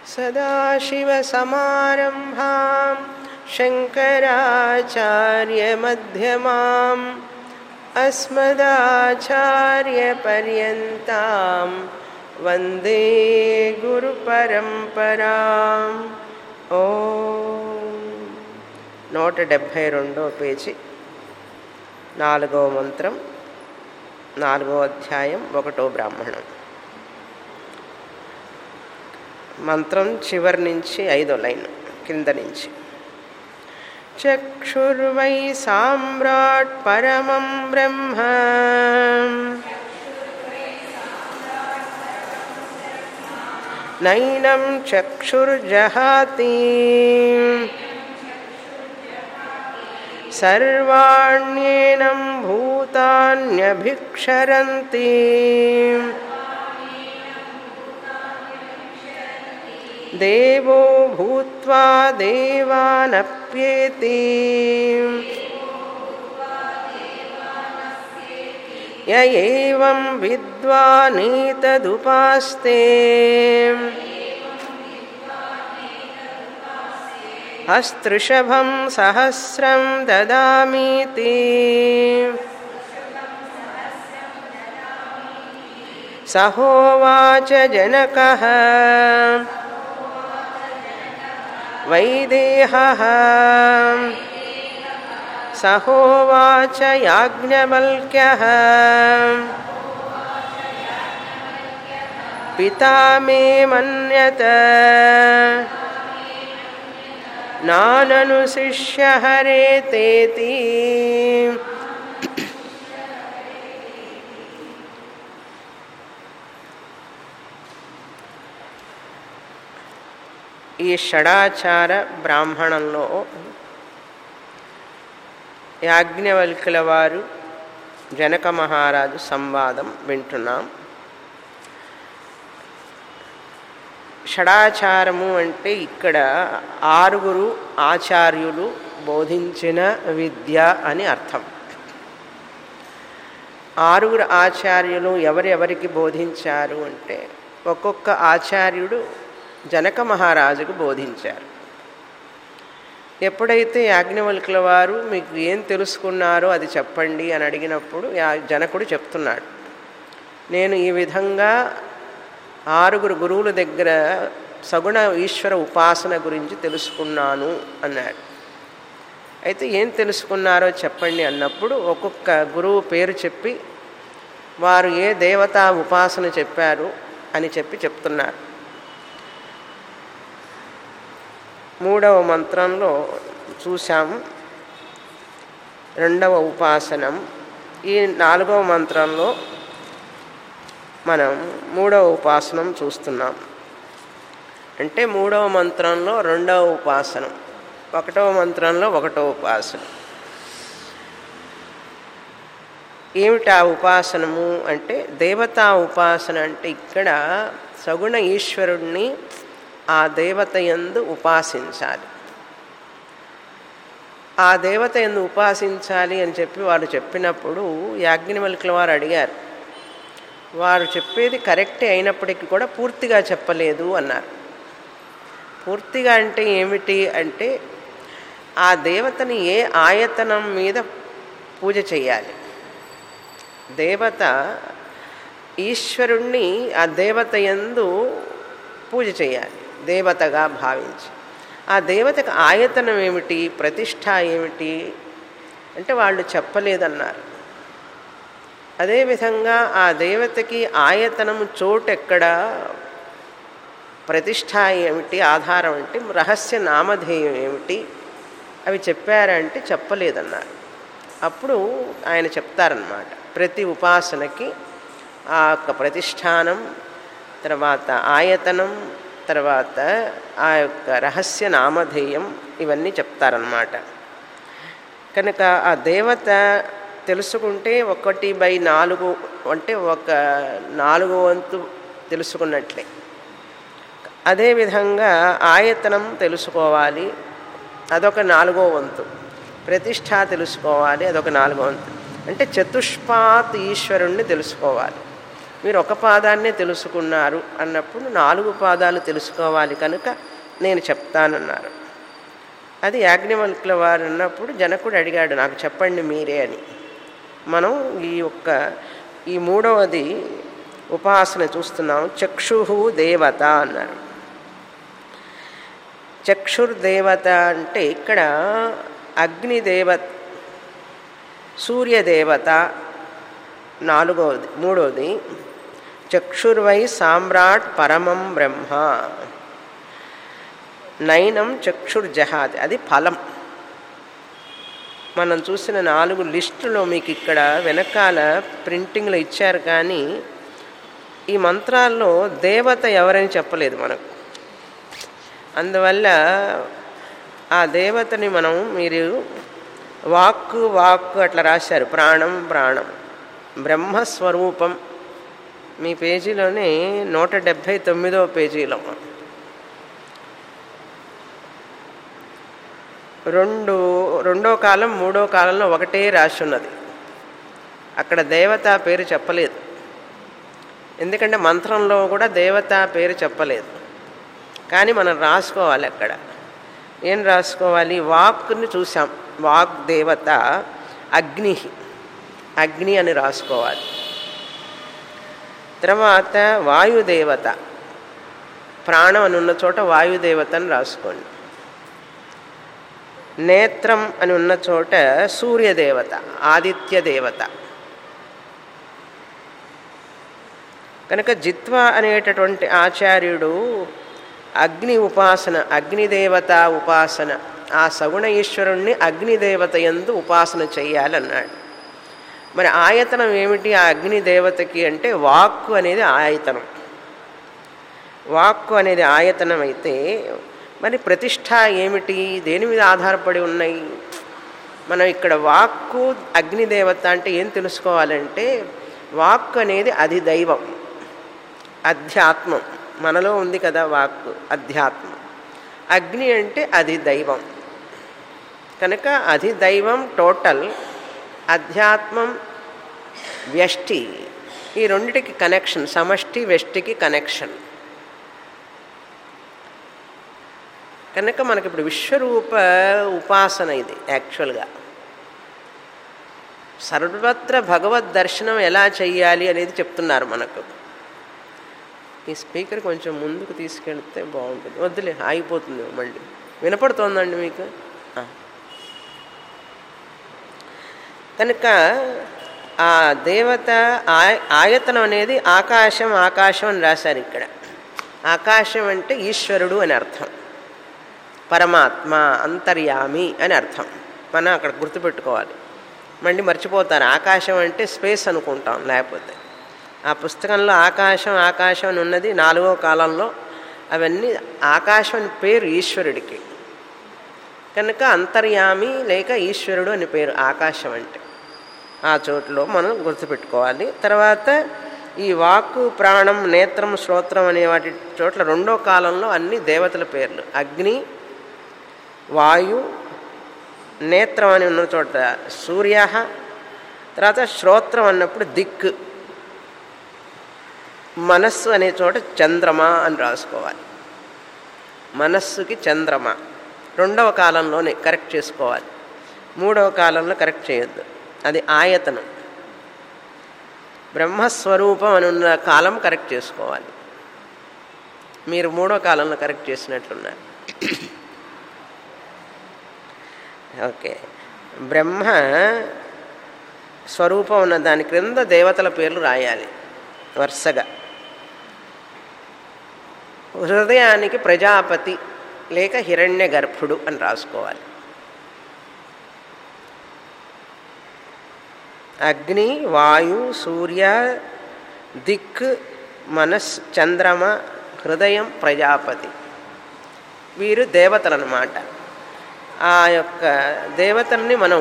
सदाशिवसमारम्भां शङ्कराचार्यमध्यमाम् अस्मदाचार्यपर्यन्तां वन्दे గురుపరంపరాం ఓ నూట డెబ్భై రెండో పేజీ నాలుగవ మంత్రం నాలుగో అధ్యాయం ఒకటో బ్రాహ్మణం మంత్రం చివరి నుంచి ఐదో లైన్ కింద నుంచి చక్షుర్వై సామ్రాట్ పరమం బ్రహ్మ నైనం చక్షుర్జహాతి సర్వాణ్యేనం భూతాన్యభిక్షరంతి దేవో భూత్వా దేవానప్యేతి య ఏవం విద్వానీతదుపాస్తే హస్తృషభం సహస్రం దదామీతి సహోవాచ జనకः వైదేహः సహోవాచ యాజ్ఞవల్క్యः పితా మే మన్యత నానను శిష్య హరేతేతి ఈ షడాచార బ్రాహ్మణంలో యాజ్ఞవల్కుల వారు జనక మహారాజు సంవాదం వింటున్నాం షడాచారము అంటే ఇక్కడ ఆరుగురు ఆచార్యులు బోధించిన విద్య అని అర్థం ఆరుగురు ఆచార్యులు ఎవరెవరికి బోధించారు అంటే ఒక్కొక్క ఆచార్యుడు జనక మహారాజుకు బోధించారు ఎప్పుడైతే యాజ్ఞవల్కుల వారు మీకు ఏం తెలుసుకున్నారో అది చెప్పండి అని అడిగినప్పుడు జనకుడు చెప్తున్నాడు నేను ఈ విధంగా ఆరుగురు గురువుల దగ్గర సగుణ ఈశ్వర ఉపాసన గురించి తెలుసుకున్నాను అన్నాడు అయితే ఏం తెలుసుకున్నారో చెప్పండి అన్నప్పుడు ఒక్కొక్క గురువు పేరు చెప్పి వారు ఏ దేవతా ఉపాసన చెప్పారు అని చెప్పి చెప్తున్నారు మూడవ మంత్రంలో చూసాము రెండవ ఉపాసనం ఈ నాలుగవ మంత్రంలో మనం మూడవ ఉపాసనం చూస్తున్నాం అంటే మూడవ మంత్రంలో రెండవ ఉపాసనం ఒకటవ మంత్రంలో ఒకటవ ఉపాసనం ఏమిటి ఆ ఉపాసనము అంటే దేవతా ఉపాసన అంటే ఇక్కడ సగుణ ఈశ్వరుణ్ణి ఆ దేవత ఎందు ఉపాసించాలి ఆ దేవత ఎందు ఉపాసించాలి అని చెప్పి వారు చెప్పినప్పుడు యాజ్ఞవల్కుల వారు అడిగారు వారు చెప్పేది కరెక్టే అయినప్పటికీ కూడా పూర్తిగా చెప్పలేదు అన్నారు పూర్తిగా అంటే ఏమిటి అంటే ఆ దేవతని ఏ ఆయతనం మీద పూజ చేయాలి దేవత ఈశ్వరుణ్ణి ఆ దేవత ఎందు పూజ చేయాలి దేవతగా భావించి ఆ దేవతకు ఆయతనం ఏమిటి ప్రతిష్ట ఏమిటి అంటే వాళ్ళు చెప్పలేదన్నారు అదేవిధంగా ఆ దేవతకి ఆయతనము చోటు ఎక్కడ ప్రతిష్ట ఏమిటి ఆధారం అంటే రహస్య నామధేయం ఏమిటి అవి చెప్పారంటే చెప్పలేదన్నారు అప్పుడు ఆయన చెప్తారనమాట ప్రతి ఉపాసనకి ఆ యొక్క ప్రతిష్టానం తర్వాత ఆయతనం తర్వాత ఆ యొక్క రహస్య నామధేయం ఇవన్నీ చెప్తారనమాట కనుక ఆ దేవత తెలుసుకుంటే ఒకటి బై నాలుగు అంటే ఒక నాలుగు వంతు తెలుసుకున్నట్లే అదేవిధంగా ఆయతనం తెలుసుకోవాలి అదొక నాలుగో వంతు ప్రతిష్ట తెలుసుకోవాలి అదొక నాలుగో వంతు అంటే చతుష్పాత్ ఈశ్వరుణ్ణి తెలుసుకోవాలి మీరు ఒక పాదాన్నే తెలుసుకున్నారు అన్నప్పుడు నాలుగు పాదాలు తెలుసుకోవాలి కనుక నేను చెప్తానన్నారు అది యాజ్ఞవల్కుల వారు అన్నప్పుడు జనకుడు అడిగాడు నాకు చెప్పండి మీరే అని మనం ఈ యొక్క ఈ మూడవది ఉపాసన చూస్తున్నాం చక్షు దేవత అన్నారు చక్షుర్దేవత అంటే ఇక్కడ అగ్నిదేవ సూర్యదేవత నాలుగవది మూడవది చక్షుర్వై సామ్రాట్ పరమం బ్రహ్మ నయనం చక్షుర్జహాది అది ఫలం మనం చూసిన నాలుగు లిస్టులో మీకు ఇక్కడ వెనకాల ప్రింటింగ్లో ఇచ్చారు కానీ ఈ మంత్రాల్లో దేవత ఎవరని చెప్పలేదు మనకు అందువల్ల ఆ దేవతని మనం మీరు వాక్కు వాక్కు అట్లా రాశారు ప్రాణం ప్రాణం బ్రహ్మస్వరూపం మీ పేజీలోనే నూట డెబ్భై తొమ్మిదో పేజీలో రెండు రెండో కాలం మూడో కాలంలో ఒకటే రాసి ఉన్నది అక్కడ దేవత పేరు చెప్పలేదు ఎందుకంటే మంత్రంలో కూడా దేవత పేరు చెప్పలేదు కానీ మనం రాసుకోవాలి అక్కడ ఏం రాసుకోవాలి వాక్ని చూసాం వాక్ దేవత అగ్ని అగ్ని అని రాసుకోవాలి తర్వాత వాయుదేవత ప్రాణం అని ఉన్న చోట వాయుదేవత అని రాసుకోండి నేత్రం అని ఉన్న చోట సూర్యదేవత ఆదిత్య దేవత కనుక జిత్వ అనేటటువంటి ఆచార్యుడు అగ్ని ఉపాసన అగ్నిదేవత ఉపాసన ఆ సగుణ ఈశ్వరుణ్ణి అగ్నిదేవత ఎందు ఉపాసన చెయ్యాలన్నాడు మరి ఆయతనం ఏమిటి ఆ అగ్నిదేవతకి అంటే వాక్కు అనేది ఆయతనం వాక్కు అనేది ఆయతనం అయితే మరి ప్రతిష్ట ఏమిటి దేని మీద ఆధారపడి ఉన్నాయి మనం ఇక్కడ వాక్కు అగ్నిదేవత అంటే ఏం తెలుసుకోవాలంటే వాక్కు అనేది అది దైవం అధ్యాత్మం మనలో ఉంది కదా వాక్కు అధ్యాత్మం అగ్ని అంటే అది దైవం కనుక అది దైవం టోటల్ అధ్యాత్మం వ్యష్టి ఈ రెండిటికి కనెక్షన్ సమష్టి వ్యష్టికి కనెక్షన్ కనుక మనకి ఇప్పుడు విశ్వరూప ఉపాసన ఇది యాక్చువల్గా సర్వత్ర భగవద్ దర్శనం ఎలా చెయ్యాలి అనేది చెప్తున్నారు మనకు ఈ స్పీకర్ కొంచెం ముందుకు తీసుకెళ్తే బాగుంటుంది వద్దులే ఆగిపోతుంది మళ్ళీ వినపడుతోందండి మీకు కనుక ఆ దేవత ఆయతనం అనేది ఆకాశం ఆకాశం అని రాశారు ఇక్కడ ఆకాశం అంటే ఈశ్వరుడు అని అర్థం పరమాత్మ అంతర్యామి అని అర్థం మనం అక్కడ గుర్తుపెట్టుకోవాలి మళ్ళీ మర్చిపోతారు ఆకాశం అంటే స్పేస్ అనుకుంటాం లేకపోతే ఆ పుస్తకంలో ఆకాశం ఆకాశం అని ఉన్నది నాలుగో కాలంలో అవన్నీ ఆకాశం అని పేరు ఈశ్వరుడికి కనుక అంతర్యామి లేక ఈశ్వరుడు అని పేరు ఆకాశం అంటే ఆ చోట్లో మనం గుర్తుపెట్టుకోవాలి తర్వాత ఈ వాక్కు ప్రాణం నేత్రం శ్రోత్రం అనే వాటి చోట్ల రెండో కాలంలో అన్ని దేవతల పేర్లు అగ్ని వాయు నేత్రం అని ఉన్న చోట సూర్య తర్వాత శ్రోత్రం అన్నప్పుడు దిక్కు మనస్సు అనే చోట చంద్రమ అని రాసుకోవాలి మనస్సుకి చంద్రమ రెండవ కాలంలోనే కరెక్ట్ చేసుకోవాలి మూడవ కాలంలో కరెక్ట్ చేయొద్దు అది ఆయతనం బ్రహ్మస్వరూపం అని ఉన్న కాలం కరెక్ట్ చేసుకోవాలి మీరు మూడో కాలంలో కరెక్ట్ చేసినట్లున్నారు ఓకే బ్రహ్మ స్వరూపం ఉన్న దాని క్రింద దేవతల పేర్లు రాయాలి వరుసగా హృదయానికి ప్రజాపతి లేక హిరణ్య గర్భుడు అని రాసుకోవాలి అగ్ని వాయు సూర్య దిక్ మనస్ చంద్రమ హృదయం ప్రజాపతి వీరు దేవతలు అన్నమాట ఆ యొక్క దేవతల్ని మనం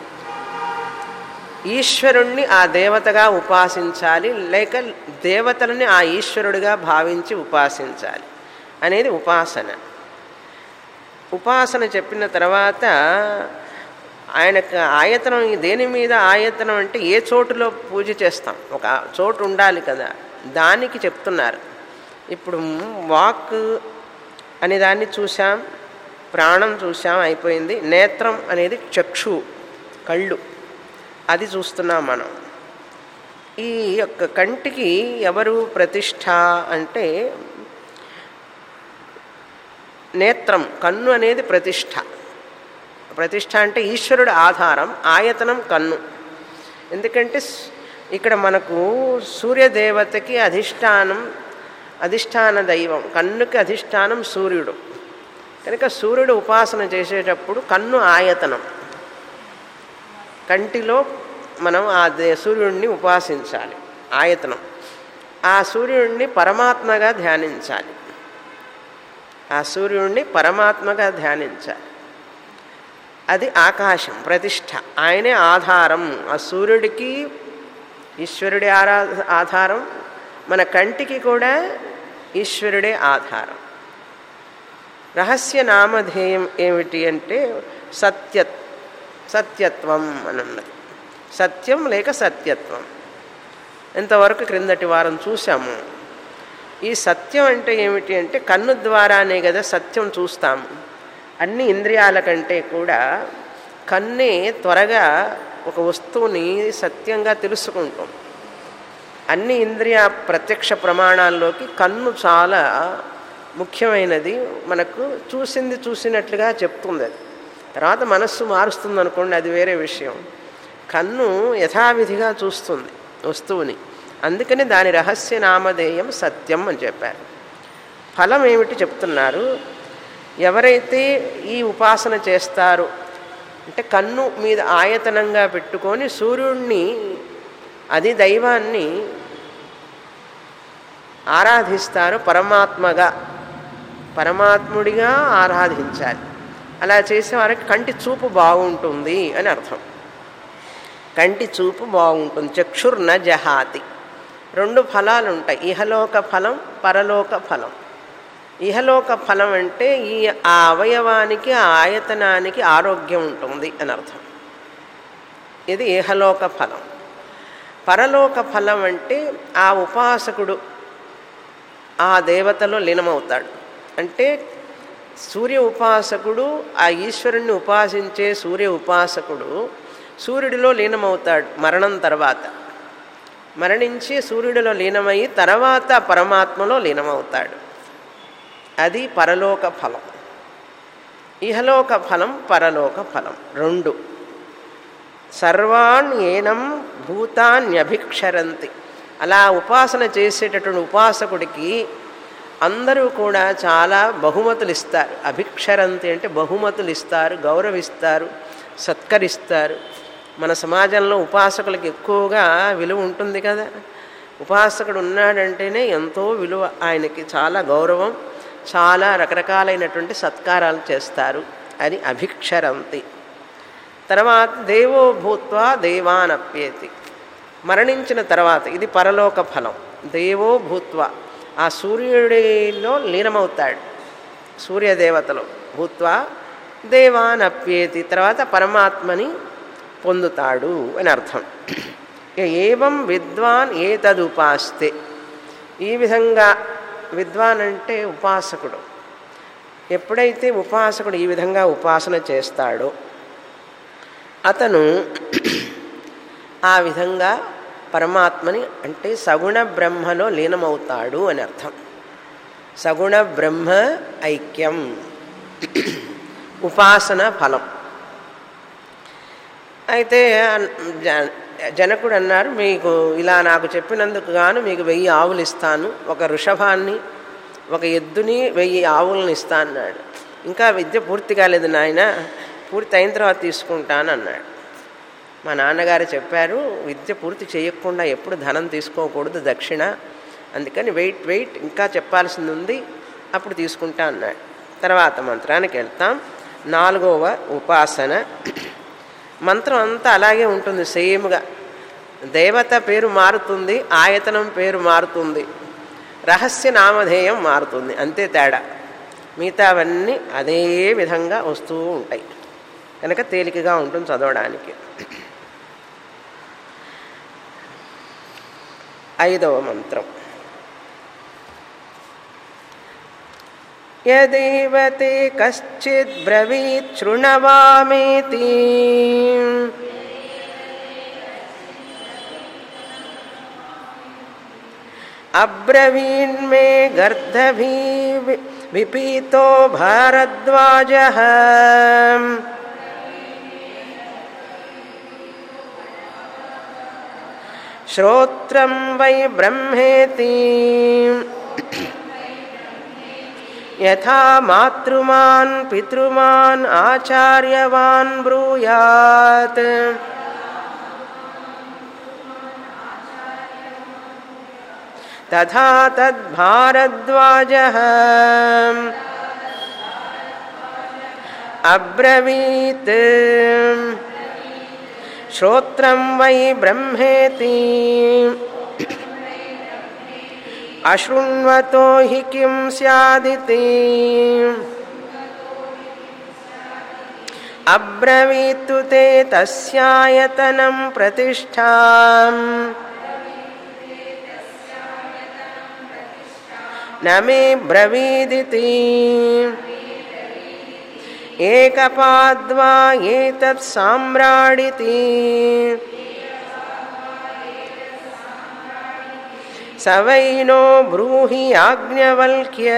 ఈశ్వరుణ్ణి ఆ దేవతగా ఉపాసించాలి లేక దేవతలని ఆ ఈశ్వరుడిగా భావించి ఉపాసించాలి అనేది ఉపాసన ఉపాసన చెప్పిన తర్వాత ఆయనకు ఆయతనం దేని మీద ఆయతనం అంటే ఏ చోటులో పూజ చేస్తాం ఒక చోటు ఉండాలి కదా దానికి చెప్తున్నారు ఇప్పుడు వాక్ అనే దాన్ని చూసాం ప్రాణం చూసాం అయిపోయింది నేత్రం అనేది చక్షు కళ్ళు అది చూస్తున్నాం మనం ఈ యొక్క కంటికి ఎవరు ప్రతిష్ట అంటే నేత్రం కన్ను అనేది ప్రతిష్ట ప్రతిష్ట అంటే ఈశ్వరుడు ఆధారం ఆయతనం కన్ను ఎందుకంటే స్- ఇక్కడ మనకు సూర్యదేవతకి అధిష్టానం అధిష్టాన దైవం కన్నుకి అధిష్టానం సూర్యుడు కనుక సూర్యుడు ఉపాసన చేసేటప్పుడు కన్ను ఆయతనం కంటిలో మనం ఆ దే- సూర్యుడిని ఉపాసించాలి ఆయతనం ఆ సూర్యుడిని పరమాత్మగా ధ్యానించాలి ఆ సూర్యుడిని పరమాత్మగా ధ్యానించాలి అది ఆకాశం ప్రతిష్ట ఆయనే ఆధారం ఆ సూర్యుడికి ఈశ్వరుడి ఆరా ఆధారం మన కంటికి కూడా ఈశ్వరుడే ఆధారం రహస్య నామధేయం ఏమిటి అంటే సత్య సత్యత్వం అని ఉన్నది సత్యం లేక సత్యత్వం ఎంతవరకు క్రిందటి వారం చూసాము ఈ సత్యం అంటే ఏమిటి అంటే కన్ను ద్వారానే కదా సత్యం చూస్తాము అన్ని ఇంద్రియాల కంటే కూడా కన్నే త్వరగా ఒక వస్తువుని సత్యంగా తెలుసుకుంటాం అన్ని ఇంద్రియ ప్రత్యక్ష ప్రమాణాల్లోకి కన్ను చాలా ముఖ్యమైనది మనకు చూసింది చూసినట్లుగా చెప్తుంది అది తర్వాత మనస్సు మారుస్తుంది అనుకోండి అది వేరే విషయం కన్ను యథావిధిగా చూస్తుంది వస్తువుని అందుకని దాని రహస్య నామధేయం సత్యం అని చెప్పారు ఫలం ఏమిటి చెప్తున్నారు ఎవరైతే ఈ ఉపాసన చేస్తారో అంటే కన్ను మీద ఆయతనంగా పెట్టుకొని సూర్యుడిని అది దైవాన్ని ఆరాధిస్తారు పరమాత్మగా పరమాత్ముడిగా ఆరాధించాలి అలా చేసేవారికి కంటి చూపు బాగుంటుంది అని అర్థం కంటి చూపు బాగుంటుంది చక్షుర్న జహాతి రెండు ఫలాలు ఉంటాయి ఇహలోక ఫలం పరలోక ఫలం ఇహలోక ఫలం అంటే ఈ ఆ అవయవానికి ఆ ఆయతనానికి ఆరోగ్యం ఉంటుంది అని అర్థం ఇది ఇహలోక ఫలం పరలోక ఫలం అంటే ఆ ఉపాసకుడు ఆ దేవతలో లీనమవుతాడు అంటే సూర్య ఉపాసకుడు ఆ ఈశ్వరుణ్ణి ఉపాసించే సూర్య ఉపాసకుడు సూర్యుడిలో లీనమవుతాడు మరణం తర్వాత మరణించి సూర్యుడిలో లీనమయ్యి తర్వాత పరమాత్మలో లీనమవుతాడు అది పరలోక ఫలం ఇహలోక ఫలం పరలోక ఫలం రెండు సర్వాన్ ఏనం భూతాన్యభిక్షరంతి అలా ఉపాసన చేసేటటువంటి ఉపాసకుడికి అందరూ కూడా చాలా బహుమతులు ఇస్తారు అభిక్షరంతి అంటే బహుమతులు ఇస్తారు గౌరవిస్తారు సత్కరిస్తారు మన సమాజంలో ఉపాసకులకు ఎక్కువగా విలువ ఉంటుంది కదా ఉపాసకుడు ఉన్నాడంటేనే ఎంతో విలువ ఆయనకి చాలా గౌరవం చాలా రకరకాలైనటువంటి సత్కారాలు చేస్తారు అది అభిక్షరంతి తర్వాత దేవో భూత్వా దేవానప్యేతి మరణించిన తర్వాత ఇది పరలోక ఫలం దేవో భూత్వ ఆ సూర్యుడిలో లీనమవుతాడు సూర్యదేవతలో భూత్వా దేవానప్యేతి తర్వాత పరమాత్మని పొందుతాడు అని అర్థం ఇక ఏవం విద్వాన్ ఏతదుపాస్తే ఈ విధంగా విద్వాన్ అంటే ఉపాసకుడు ఎప్పుడైతే ఉపాసకుడు ఈ విధంగా ఉపాసన చేస్తాడో అతను ఆ విధంగా పరమాత్మని అంటే సగుణ బ్రహ్మలో లీనమవుతాడు అని అర్థం సగుణ బ్రహ్మ ఐక్యం ఉపాసన ఫలం అయితే అన్- జ- జనకుడు అన్నారు మీకు ఇలా నాకు చెప్పినందుకు గాను మీకు వెయ్యి ఆవులు ఇస్తాను ఒక వృషభాన్ని ఒక ఎద్దుని వెయ్యి ఆవులను ఇస్తా అన్నాడు ఇంకా విద్య పూర్తి కాలేదు నాయన పూర్తి అయిన తర్వాత తీసుకుంటాను అన్నాడు మా నాన్నగారు చెప్పారు విద్య పూర్తి చేయకుండా ఎప్పుడు ధనం తీసుకోకూడదు దక్షిణ అందుకని వెయిట్ వెయిట్ ఇంకా చెప్పాల్సింది ఉంది అప్పుడు తీసుకుంటా అన్నాడు తర్వాత మంత్రానికి వెళ్తాం నాలుగవ ఉపాసన మంత్రం అంతా అలాగే ఉంటుంది సేమ్గా దేవత పేరు మారుతుంది ఆయతనం పేరు మారుతుంది రహస్య నామధేయం మారుతుంది అంతే తేడా మిగతావన్నీ అదే విధంగా వస్తూ ఉంటాయి కనుక తేలికగా ఉంటుంది చదవడానికి ఐదవ మంత్రం యదేవ తే కశ్చిద్ బ్రవీత్ శృణవామేతి అబ్రవీన్మే గర్ధభీ వి- విపీతో భారద్వాజ శ్రోత్రం వై బ్రహ్మేతి యథా మాతృమాన్ పితృమాన్ ఆచార్యవాన్ బ్రూయాత్ తథా తద్భారద్వాజः అబ్రవీత్ శ్రోత్రం వై బ్రహ్మేతి అశృణ్వతో హి కిం స్యాదితి అబ్రవీత్తు తే తస్యాయతనం ప్రతిష్టాం न मे ब्रवीदिति एकपाद्वा एतत् साम्राडिति स वै नो ब्रूहि याज्ञवल्क्य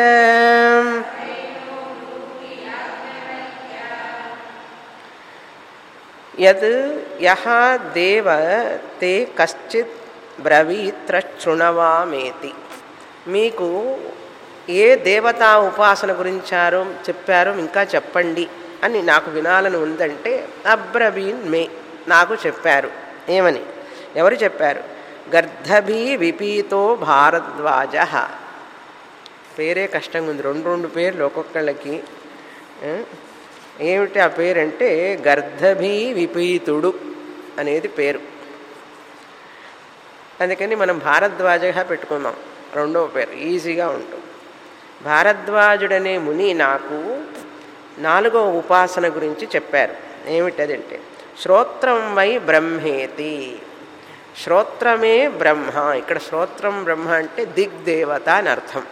यत् यः देव ते कश्चित् బ్రవీత్ర శృణవామేతి మీకు ఏ దేవతా ఉపాసన గురించారో చెప్పారో ఇంకా చెప్పండి అని నాకు వినాలని ఉందంటే అబ్రవీన్ మే నాకు చెప్పారు ఏమని ఎవరు చెప్పారు గర్ధభీ విపీతో భారద్వాజ పేరే కష్టంగా ఉంది రెండు రెండు పేర్లు ఒక్కొక్కళ్ళకి ఆ, ఏమిటి ఆ పేరంటే గర్ధభీ విపీతుడు అనేది పేరు అందుకని మనం భారద్వాజగా పెట్టుకున్నాం రెండవ పేరు ఈజీగా ఉంటుంది భారద్వాజుడనే ముని నాకు నాలుగో ఉపాసన గురించి చెప్పారు ఏమిటదంటే శ్రోత్రం వై బ్రహ్మేతి శ్రోత్రమే బ్రహ్మ ఇక్కడ శ్రోత్రం బ్రహ్మ అంటే దిగ్దేవత అని అర్థం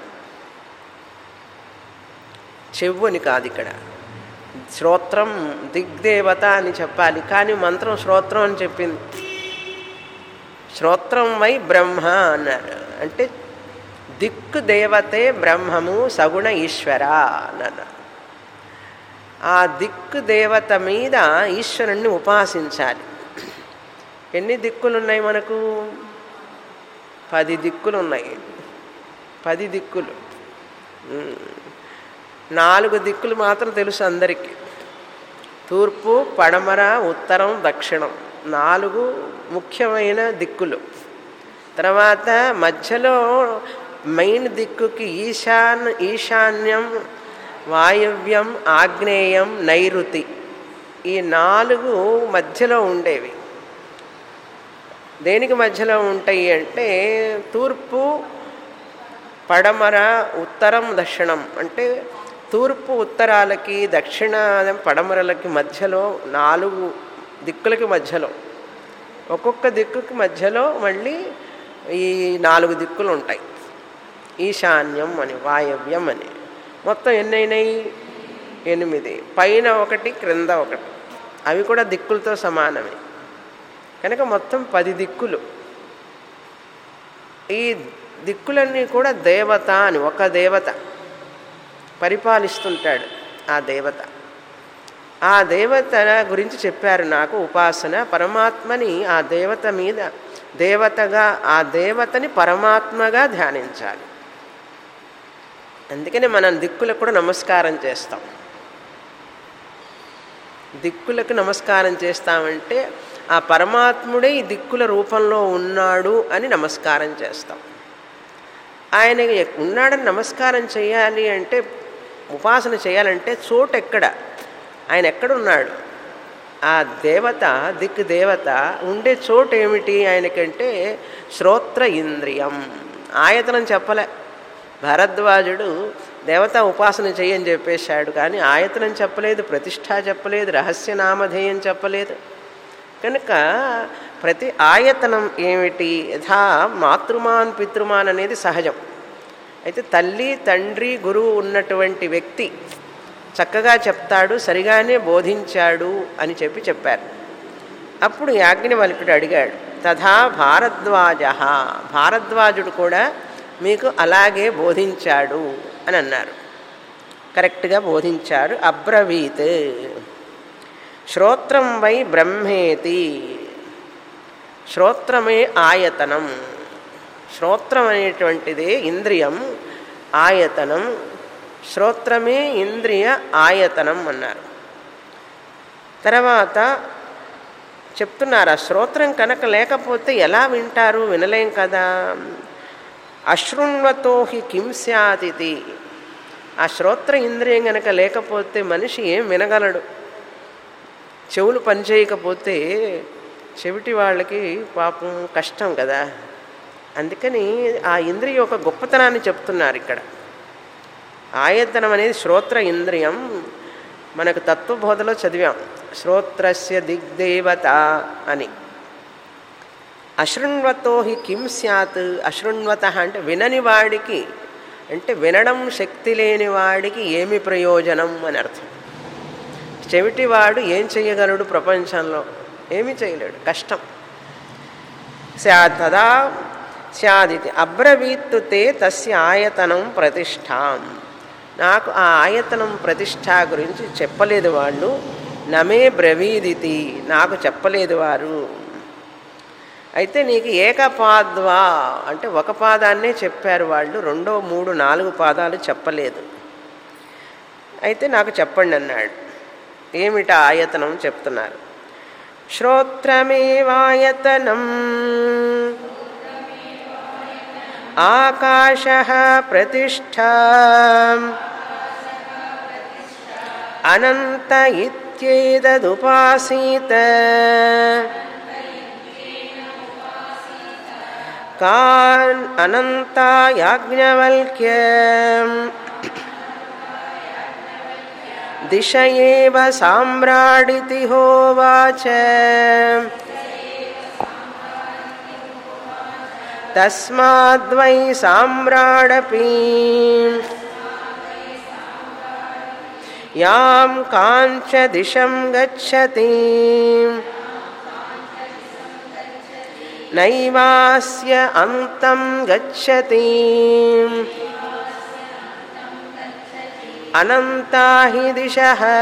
చెవుని కాదు ఇక్కడ శ్రోత్రం దిగ్దేవత అని చెప్పాలి కానీ మంత్రం శ్రోత్రం అని చెప్పింది శ్రోత్రం వై బ్రహ్మ అన్నారు అంటే దిక్కు దేవతే బ్రహ్మము సగుణ ఈశ్వర అన్నారు ఆ దిక్కు దేవత మీద ఈశ్వరుణ్ణి ఉపాసించాలి ఎన్ని దిక్కులు ఉన్నాయి మనకు పది దిక్కులు ఉన్నాయి పది దిక్కులు ఉమ్. నాలుగు దిక్కులు మాత్రం తెలుసు అందరికీ తూర్పు పడమర ఉత్తరం దక్షిణం నాలుగు ముఖ్యమైన దిక్కులు తర్వాత మధ్యలో మెయిన్ దిక్కుకి ఈశాన్ ఈశాన్యం వాయవ్యం ఆగ్నేయం నైరుతి ఈ నాలుగు మధ్యలో ఉండేవి దేనికి మధ్యలో ఉంటాయి అంటే తూర్పు పడమర ఉత్తరం దక్షిణం అంటే తూర్పు ఉత్తరాలకి దక్షిణ పడమరలకి మధ్యలో నాలుగు దిక్కులకి మధ్యలో ఒక్కొక్క దిక్కుకి మధ్యలో మళ్ళీ ఈ నాలుగు దిక్కులు ఉంటాయి ఈశాన్యం అని వాయవ్యం అని మొత్తం ఎన్ని అయినాయి ఎనిమిది పైన ఒకటి క్రింద ఒకటి అవి కూడా దిక్కులతో సమానమే కనుక మొత్తం పది దిక్కులు ఈ దిక్కులన్నీ కూడా దేవత అని ఒక దేవత పరిపాలిస్తుంటాడు ఆ దేవత ఆ దేవత గురించి చెప్పారు నాకు ఉపాసన పరమాత్మని ఆ దేవత మీద దేవతగా ఆ దేవతని పరమాత్మగా ధ్యానించాలి అందుకని మనం దిక్కులకు కూడా నమస్కారం చేస్తాం దిక్కులకు నమస్కారం చేస్తామంటే ఆ పరమాత్ముడే ఈ దిక్కుల రూపంలో ఉన్నాడు అని నమస్కారం చేస్తాం ఆయన ఉన్నాడని నమస్కారం చేయాలి అంటే ఉపాసన చేయాలంటే చోటు ఎక్కడ ఆయన ఎక్కడున్నాడు ఆ దేవత దిక్కు దేవత ఉండే చోటు ఏమిటి ఆయనకంటే శ్రోత్ర ఇంద్రియం ఆయతనం చెప్పలే భరద్వాజుడు దేవతా ఉపాసన చేయని చెప్పేశాడు కానీ ఆయతనం చెప్పలేదు ప్రతిష్ట చెప్పలేదు రహస్య నామధేయం చెప్పలేదు కనుక ప్రతి ఆయతనం ఏమిటి యథా మాతృమాన్ పితృమాన్ అనేది సహజం అయితే తల్లి తండ్రి గురువు ఉన్నటువంటి వ్యక్తి చక్కగా చెప్తాడు సరిగానే బోధించాడు అని చెప్పి చెప్పారు అప్పుడు యాజ్ఞవల్కుడు అడిగాడు తథా భారద్వాజ భారద్వాజుడు కూడా మీకు అలాగే బోధించాడు అని అన్నారు కరెక్ట్గా బోధించాడు అబ్రవీత్ శ్రోత్రం వై బ్రహ్మేతి శ్రోత్రమే ఆయతనం శ్రోత్రం అనేటువంటిదే ఇంద్రియం ఆయతనం శ్రోత్రమే ఇంద్రియ ఆయతనం అన్నారు తర్వాత చెప్తున్నారు ఆ శ్రోత్రం కనుక లేకపోతే ఎలా వింటారు వినలేం కదా అశృణ్వతో హి కిం స్యాతిథి ఆ శ్రోత్ర ఇంద్రియం కనుక లేకపోతే మనిషి ఏం వినగలడు చెవులు పనిచేయకపోతే చెవిటి వాళ్ళకి పాపం కష్టం కదా అందుకని ఆ ఇంద్రియ యొక్క గొప్పతనాన్ని చెప్తున్నారు ఇక్కడ ఆయతనం అనేది శ్రోత్ర ఇంద్రియం మనకు తత్వబోధలో చదివాం శ్రోత్రస్య దిగ్దేవత అని అశృణ్వతో హి కిం స్యాత్ అశృణ్వత అంటే వినని వాడికి అంటే వినడం శక్తి లేని వాడికి ఏమి ప్రయోజనం అని అర్థం చెవిటివాడు ఏం చేయగలడు ప్రపంచంలో ఏమీ చేయలేడు కష్టం తదా స్యాదితి అబ్రవీత్తు తే తస్య ఆయతనం ప్రతిష్టాం నాకు ఆ ఆయతనం ప్రతిష్ట గురించి చెప్పలేదు వాళ్ళు నమే బ్రవీదితి నాకు చెప్పలేదు వారు అయితే నీకు ఏకపాద్వా అంటే ఒక పాదాన్నే చెప్పారు వాళ్ళు రెండో మూడు నాలుగు పాదాలు చెప్పలేదు అయితే నాకు చెప్పండి అన్నాడు ఏమిట ఆయతనం చెప్తున్నారు శ్రోత్రమేవాయతనం ఆకాశ ప్రతిష్ట అనంత ఇత్యేదదుపాసీత కాన్ అనంతా యాజ్ఞవల్క్య దిశ ఏవ సామ్రాడితి హోవాచ తస్మాద్వై సామ్రాడపి యాం కాంచ దిశం గచ్చతి నైవాస్య అంతం గచ్చతి అనంతా హి దిశ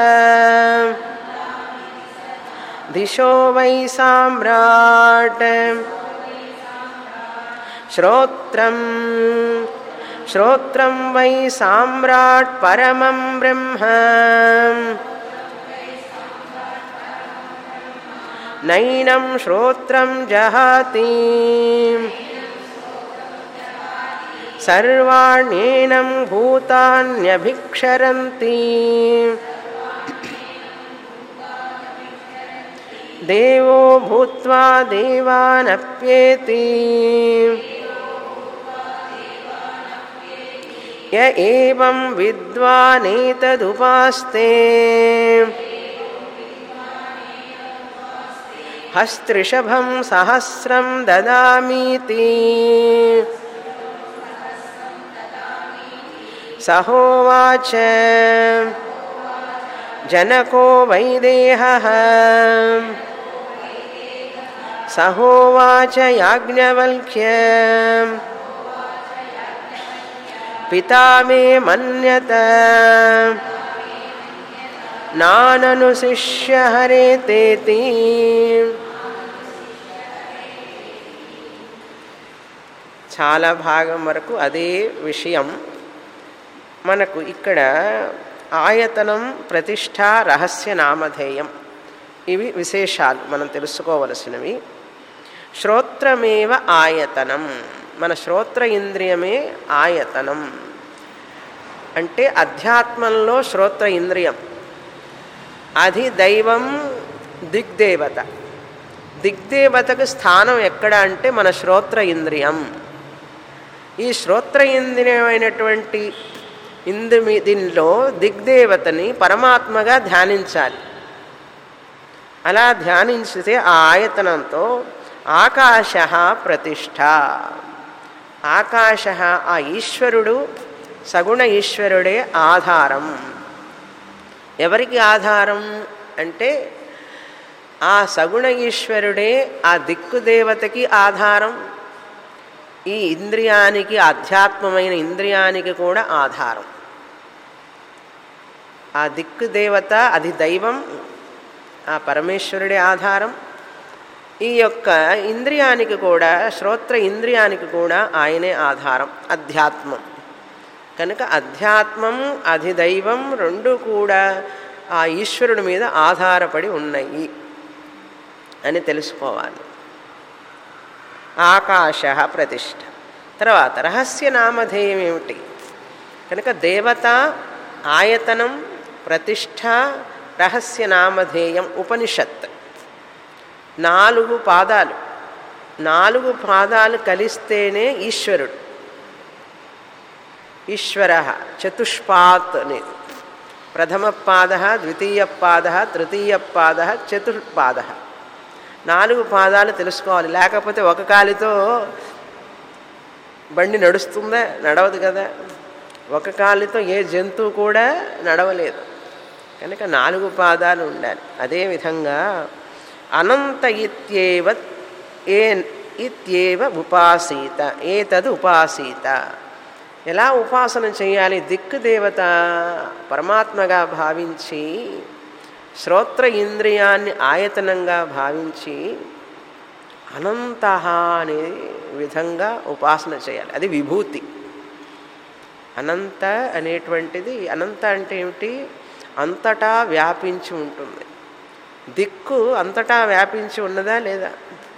దిశో వై సామ్రాట్ శ్రోత్రం శ్రోత్రం వై సామ్రాట్ పరమం బ్రహ్మ నైనం శ్రోత్రం జహాతి సర్వాణ్యేనం భూతాన్యభిక్షరంతి దేవో భూత్వా దేవానప్యేతి య ఏవం విద్వానేతదుపాస్తే హస్త్రిషభం సహస్రం దదామీతి సహోవాచ జనకో వైదేహ సహోవాచ యాజ్ఞవల్క్య పితా మే మన్యత నానను శిష్య హరేతేతి చాలా భాగం వరకు అదే విషయం మనకు ఇక్కడ ఆయతనం ప్రతిష్ట రహస్య నామధేయం ఇవి విశేషాలు మనం తెలుసుకోవలసినవి శ్రోత్రమేవ ఆయతనం మన శ్రోత్ర ఇంద్రియమే ఆయతనం అంటే అధ్యాత్మంలో శ్రోత్ర ఇంద్రియం అది దైవం దిగ్దేవత దిగ్దేవతకు స్థానం ఎక్కడ అంటే మన శ్రోత్ర ఇంద్రియం ఈ శ్రోత్ర ఇంద్రియమైనటువంటి ఇందు దీనిలో దిగ్దేవతని పరమాత్మగా ధ్యానించాలి అలా ధ్యానించితే ఆ ఆయతనంతో ఆకాశ ప్రతిష్ట ఆకాశ ఆ ఈశ్వరుడు సగుణ ఈశ్వరుడే ఆధారం ఎవరికి ఆధారం అంటే ఆ సగుణ ఈశ్వరుడే ఆ దిక్కుదేవతకి ఆధారం ఈ ఇంద్రియానికి ఆధ్యాత్మమైన ఇంద్రియానికి కూడా ఆధారం ఆ దిక్కు దేవత అది దైవం ఆ పరమేశ్వరుడే ఆధారం ఈ యొక్క ఇంద్రియానికి కూడా శ్రోత్ర ఇంద్రియానికి కూడా ఆయనే ఆధారం అధ్యాత్మం కనుక అధ్యాత్మం అధిదైవం రెండు కూడా ఆ ఈశ్వరుడి మీద ఆధారపడి ఉన్నాయి అని తెలుసుకోవాలి ఆకాశ ప్రతిష్ట తర్వాత రహస్య నామధేయం ఏమిటి కనుక దేవత ఆయతనం ప్రతిష్ట రహస్య నామధేయం ఉపనిషత్ నాలుగు పాదాలు నాలుగు పాదాలు కలిస్తేనే ఈశ్వరుడు ఈశ్వర చతుష్పాత్ అనేది ప్రథమ పాద ద్వితీయ పాద తృతీయ పాద చతుర్పాద నాలుగు పాదాలు తెలుసుకోవాలి లేకపోతే ఒక కాలితో బండి నడుస్తుందా నడవదు కదా ఒక కాలితో ఏ జంతువు కూడా నడవలేదు కనుక నాలుగు పాదాలు ఉండాలి అదేవిధంగా అనంత ఇత్యేవ ఏ ఇత్యేవ ఉపాసీత ఏతది ఉపాసీత ఎలా ఉపాసన చేయాలి దిక్కు దేవత పరమాత్మగా భావించి శ్రోత్ర ఇంద్రియాన్ని ఆయతనంగా భావించి అనంత అనే విధంగా ఉపాసన చేయాలి అది విభూతి అనంత అనేటువంటిది అనంత అంటే ఏమిటి అంతటా వ్యాపించి ఉంటుంది దిక్కు అంతటా వ్యాపించి ఉన్నదా లేదా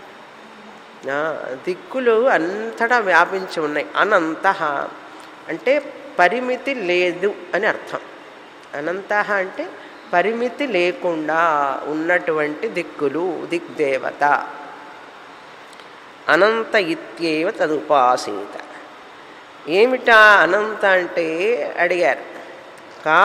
దిక్కులు అంతటా వ్యాపించి ఉన్నాయి అనంత అంటే పరిమితి లేదు అని అర్థం అనంత అంటే పరిమితి లేకుండా ఉన్నటువంటి దిక్కులు దిగ్దేవత అనంత ఇత్యేవ తదుపాసీత ఏమిటా అనంత అంటే అడిగారు కా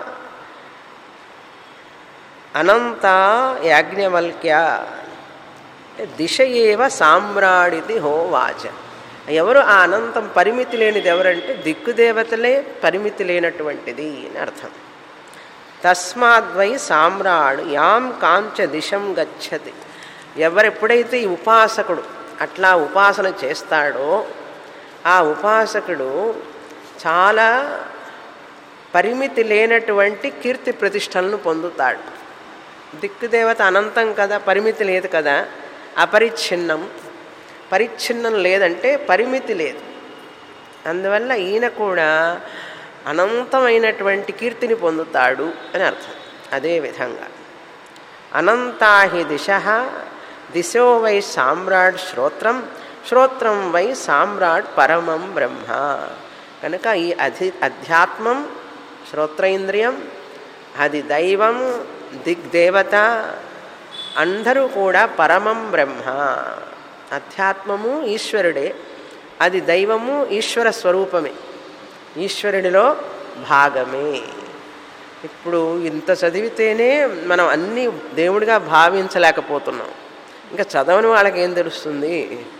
అనంత యాజ్ఞవల్క్య దిశ ఏవ సామ్రాడిది హోవాచ ఎవరు ఆ అనంతం పరిమితి లేనిది ఎవరంటే దిక్కుదేవతలే పరిమితి లేనటువంటిది అని అర్థం తస్మాద్వై సామ్రాడు యాం కాంచ దిశం గచ్చతి ఎవరెప్పుడైతే ఈ ఉపాసకుడు అట్లా ఉపాసన చేస్తాడో ఆ ఉపాసకుడు చాలా పరిమితి లేనటువంటి కీర్తి ప్రతిష్టలను పొందుతాడు దిక్కుదేవత అనంతం కదా పరిమితి లేదు కదా అపరిచ్ఛిన్నం పరిచ్ఛిన్నం లేదంటే పరిమితి లేదు అందువల్ల ఈయన కూడా అనంతమైనటువంటి కీర్తిని పొందుతాడు అని అర్థం అదేవిధంగా అనంతాహి దిశ దిశో వై సామ్రాట్ శ్రోత్రం శ్రోత్రం వై సామ్రాట్ పరమం బ్రహ్మ కనుక ఈ అధి అధ్యాత్మం శ్రోత్రేంద్రియం అది దైవం దిగ్దేవత అందరూ కూడా పరమం బ్రహ్మ అధ్యాత్మము ఈశ్వరుడే అది దైవము ఈశ్వర స్వరూపమే ఈశ్వరుడిలో భాగమే ఇప్పుడు ఇంత చదివితేనే మనం అన్నీ దేవుడిగా భావించలేకపోతున్నాం ఇంకా చదవని వాళ్ళకి ఏం తెలుస్తుంది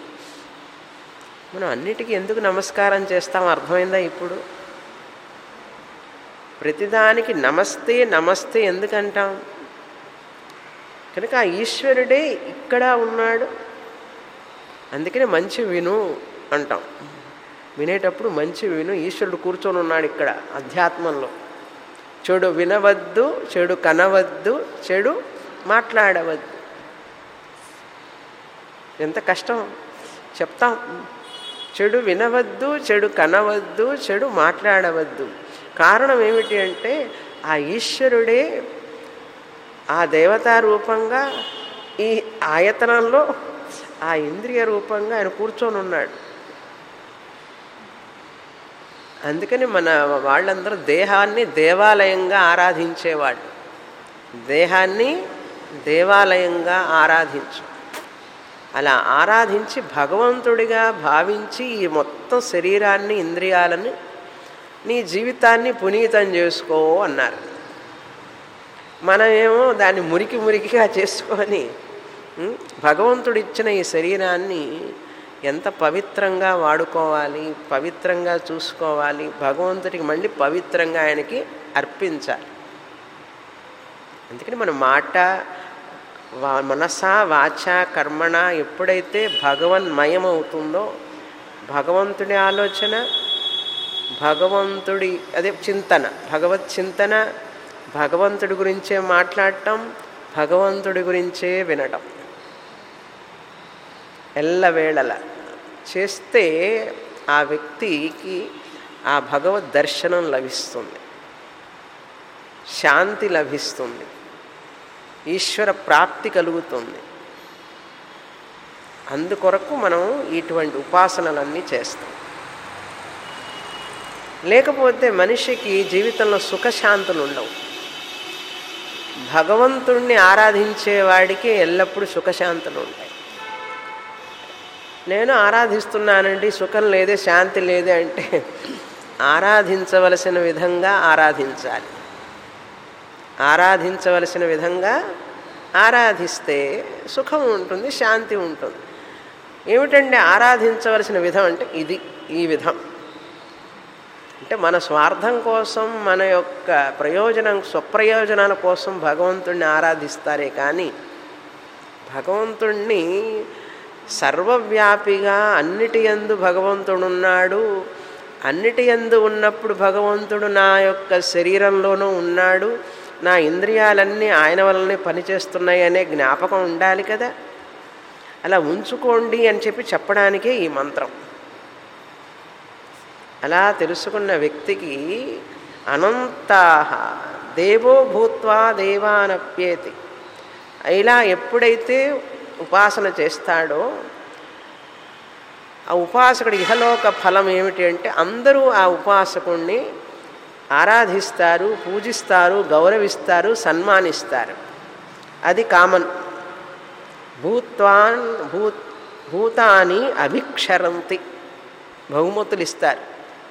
మనం అన్నిటికీ ఎందుకు నమస్కారం చేస్తాం అర్థమైందా ఇప్పుడు ప్రతిదానికి నమస్తే నమస్తే ఎందుకంటాం కనుక ఆ ఈశ్వరుడే ఇక్కడ ఉన్నాడు అందుకనే మంచి విను అంటాం వినేటప్పుడు మంచి విను ఈశ్వరుడు కూర్చొని ఉన్నాడు ఇక్కడ అధ్యాత్మంలో చెడు వినవద్దు చెడు కనవద్దు చెడు మాట్లాడవద్దు ఎంత కష్టం చెప్తాం చెడు వినవద్దు చెడు కనవద్దు చెడు మాట్లాడవద్దు కారణం ఏమిటి అంటే ఆ ఈశ్వరుడే ఆ దేవతా రూపంగా ఈ ఆయతనంలో ఆ ఇంద్రియ రూపంగా ఆయన కూర్చొని ఉన్నాడు అందుకని మన వాళ్ళందరూ దేహాన్ని దేవాలయంగా ఆరాధించేవాళ్ళు దేహాన్ని దేవాలయంగా ఆరాధించు అలా ఆరాధించి భగవంతుడిగా భావించి ఈ మొత్తం శరీరాన్ని ఇంద్రియాలను నీ జీవితాన్ని పునీతం చేసుకో అన్నారు మనమేమో దాన్ని మురికి మురికిగా చేసుకొని భగవంతుడు ఇచ్చిన ఈ శరీరాన్ని ఎంత పవిత్రంగా వాడుకోవాలి పవిత్రంగా చూసుకోవాలి భగవంతుడికి మళ్ళీ పవిత్రంగా ఆయనకి అర్పించాలి అందుకని మన మాట వా మనస వాచ కర్మణ ఎప్పుడైతే భగవన్మయం అవుతుందో భగవంతుడి ఆలోచన భగవంతుడి అదే చింతన భగవత్ చింతన భగవంతుడి గురించే మాట్లాడటం భగవంతుడి గురించే వినటం ఎల్లవేళల చేస్తే ఆ వ్యక్తికి ఆ భగవద్ దర్శనం లభిస్తుంది శాంతి లభిస్తుంది ఈశ్వర ప్రాప్తి కలుగుతుంది అందుకొరకు మనం ఇటువంటి ఉపాసనలన్నీ చేస్తాం లేకపోతే మనిషికి జీవితంలో సుఖశాంతులు ఉండవు భగవంతుణ్ణి ఆరాధించేవాడికి ఎల్లప్పుడూ సుఖశాంతులు ఉంటాయి నేను ఆరాధిస్తున్నానండి సుఖం లేదే శాంతి లేదే అంటే ఆరాధించవలసిన విధంగా ఆరాధించాలి ఆరాధించవలసిన విధంగా ఆరాధిస్తే సుఖం ఉంటుంది శాంతి ఉంటుంది ఏమిటంటే ఆరాధించవలసిన విధం అంటే ఇది ఈ విధం అంటే మన స్వార్థం కోసం మన యొక్క ప్రయోజనం స్వప్రయోజనాల కోసం భగవంతుణ్ణి ఆరాధిస్తారే కానీ భగవంతుణ్ణి సర్వవ్యాపిగా అన్నిటి ఎందు భగవంతుడున్నాడు అన్నిటి ఎందు ఉన్నప్పుడు భగవంతుడు నా యొక్క శరీరంలోనూ ఉన్నాడు నా ఇంద్రియాలన్నీ ఆయన వల్లనే పనిచేస్తున్నాయి అనే జ్ఞాపకం ఉండాలి కదా అలా ఉంచుకోండి అని చెప్పి చెప్పడానికే ఈ మంత్రం అలా తెలుసుకున్న వ్యక్తికి అనంతా దేవో భూత్వా దేవానప్యేతి ఇలా ఎప్పుడైతే ఉపాసన చేస్తాడో ఆ ఉపాసకుడి ఇహలోక ఫలం ఏమిటి అంటే అందరూ ఆ ఉపాసకుణ్ణి ఆరాధిస్తారు పూజిస్తారు గౌరవిస్తారు సన్మానిస్తారు అది కామన్ భూత్వాన్ భూ భూతాని అభిక్షరంతి బహుమతులు ఇస్తారు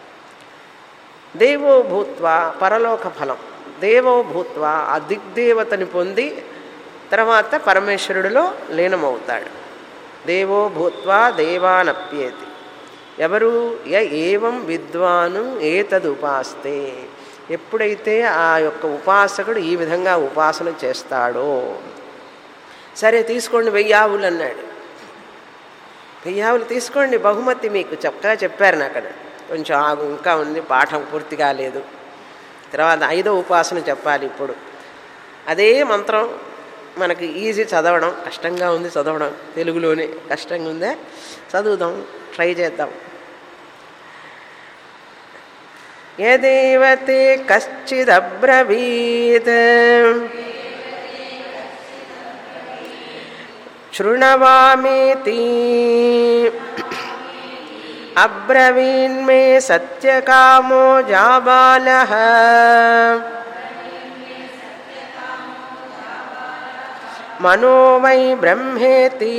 దేవో భూత్వా పరలోక ఫలం దేవో భూత్వా ఆ దిగ్దేవతని పొంది తర్వాత పరమేశ్వరుడిలో లీనమవుతాడు దేవో భూత్వా దేవానప్యేతి ఎవరు య ఏవం విద్వాను ఏతదుపాస్తే ఎప్పుడైతే ఆ యొక్క ఉపాసకుడు ఈ విధంగా ఉపాసన చేస్తాడో సరే తీసుకోండి వెయ్యావులు అన్నాడు వెయ్యావులు తీసుకోండి బహుమతి మీకు చక్కగా చెప్పారు నాకు అక్కడ కొంచెం ఆగు ఇంకా ఉంది పాఠం పూర్తి కాలేదు తర్వాత ఐదో ఉపాసన చెప్పాలి ఇప్పుడు అదే మంత్రం మనకి ఈజీ చదవడం కష్టంగా ఉంది చదవడం తెలుగులోనే కష్టంగా ఉందే చదువుదాం ట్రై చేద్దాం యదేవతే కశ్చిదబ్రవీత్ శృణవామేతి అబ్రవీన్మే సత్యకామో జాబాల మనో వై బ్రహ్మేతి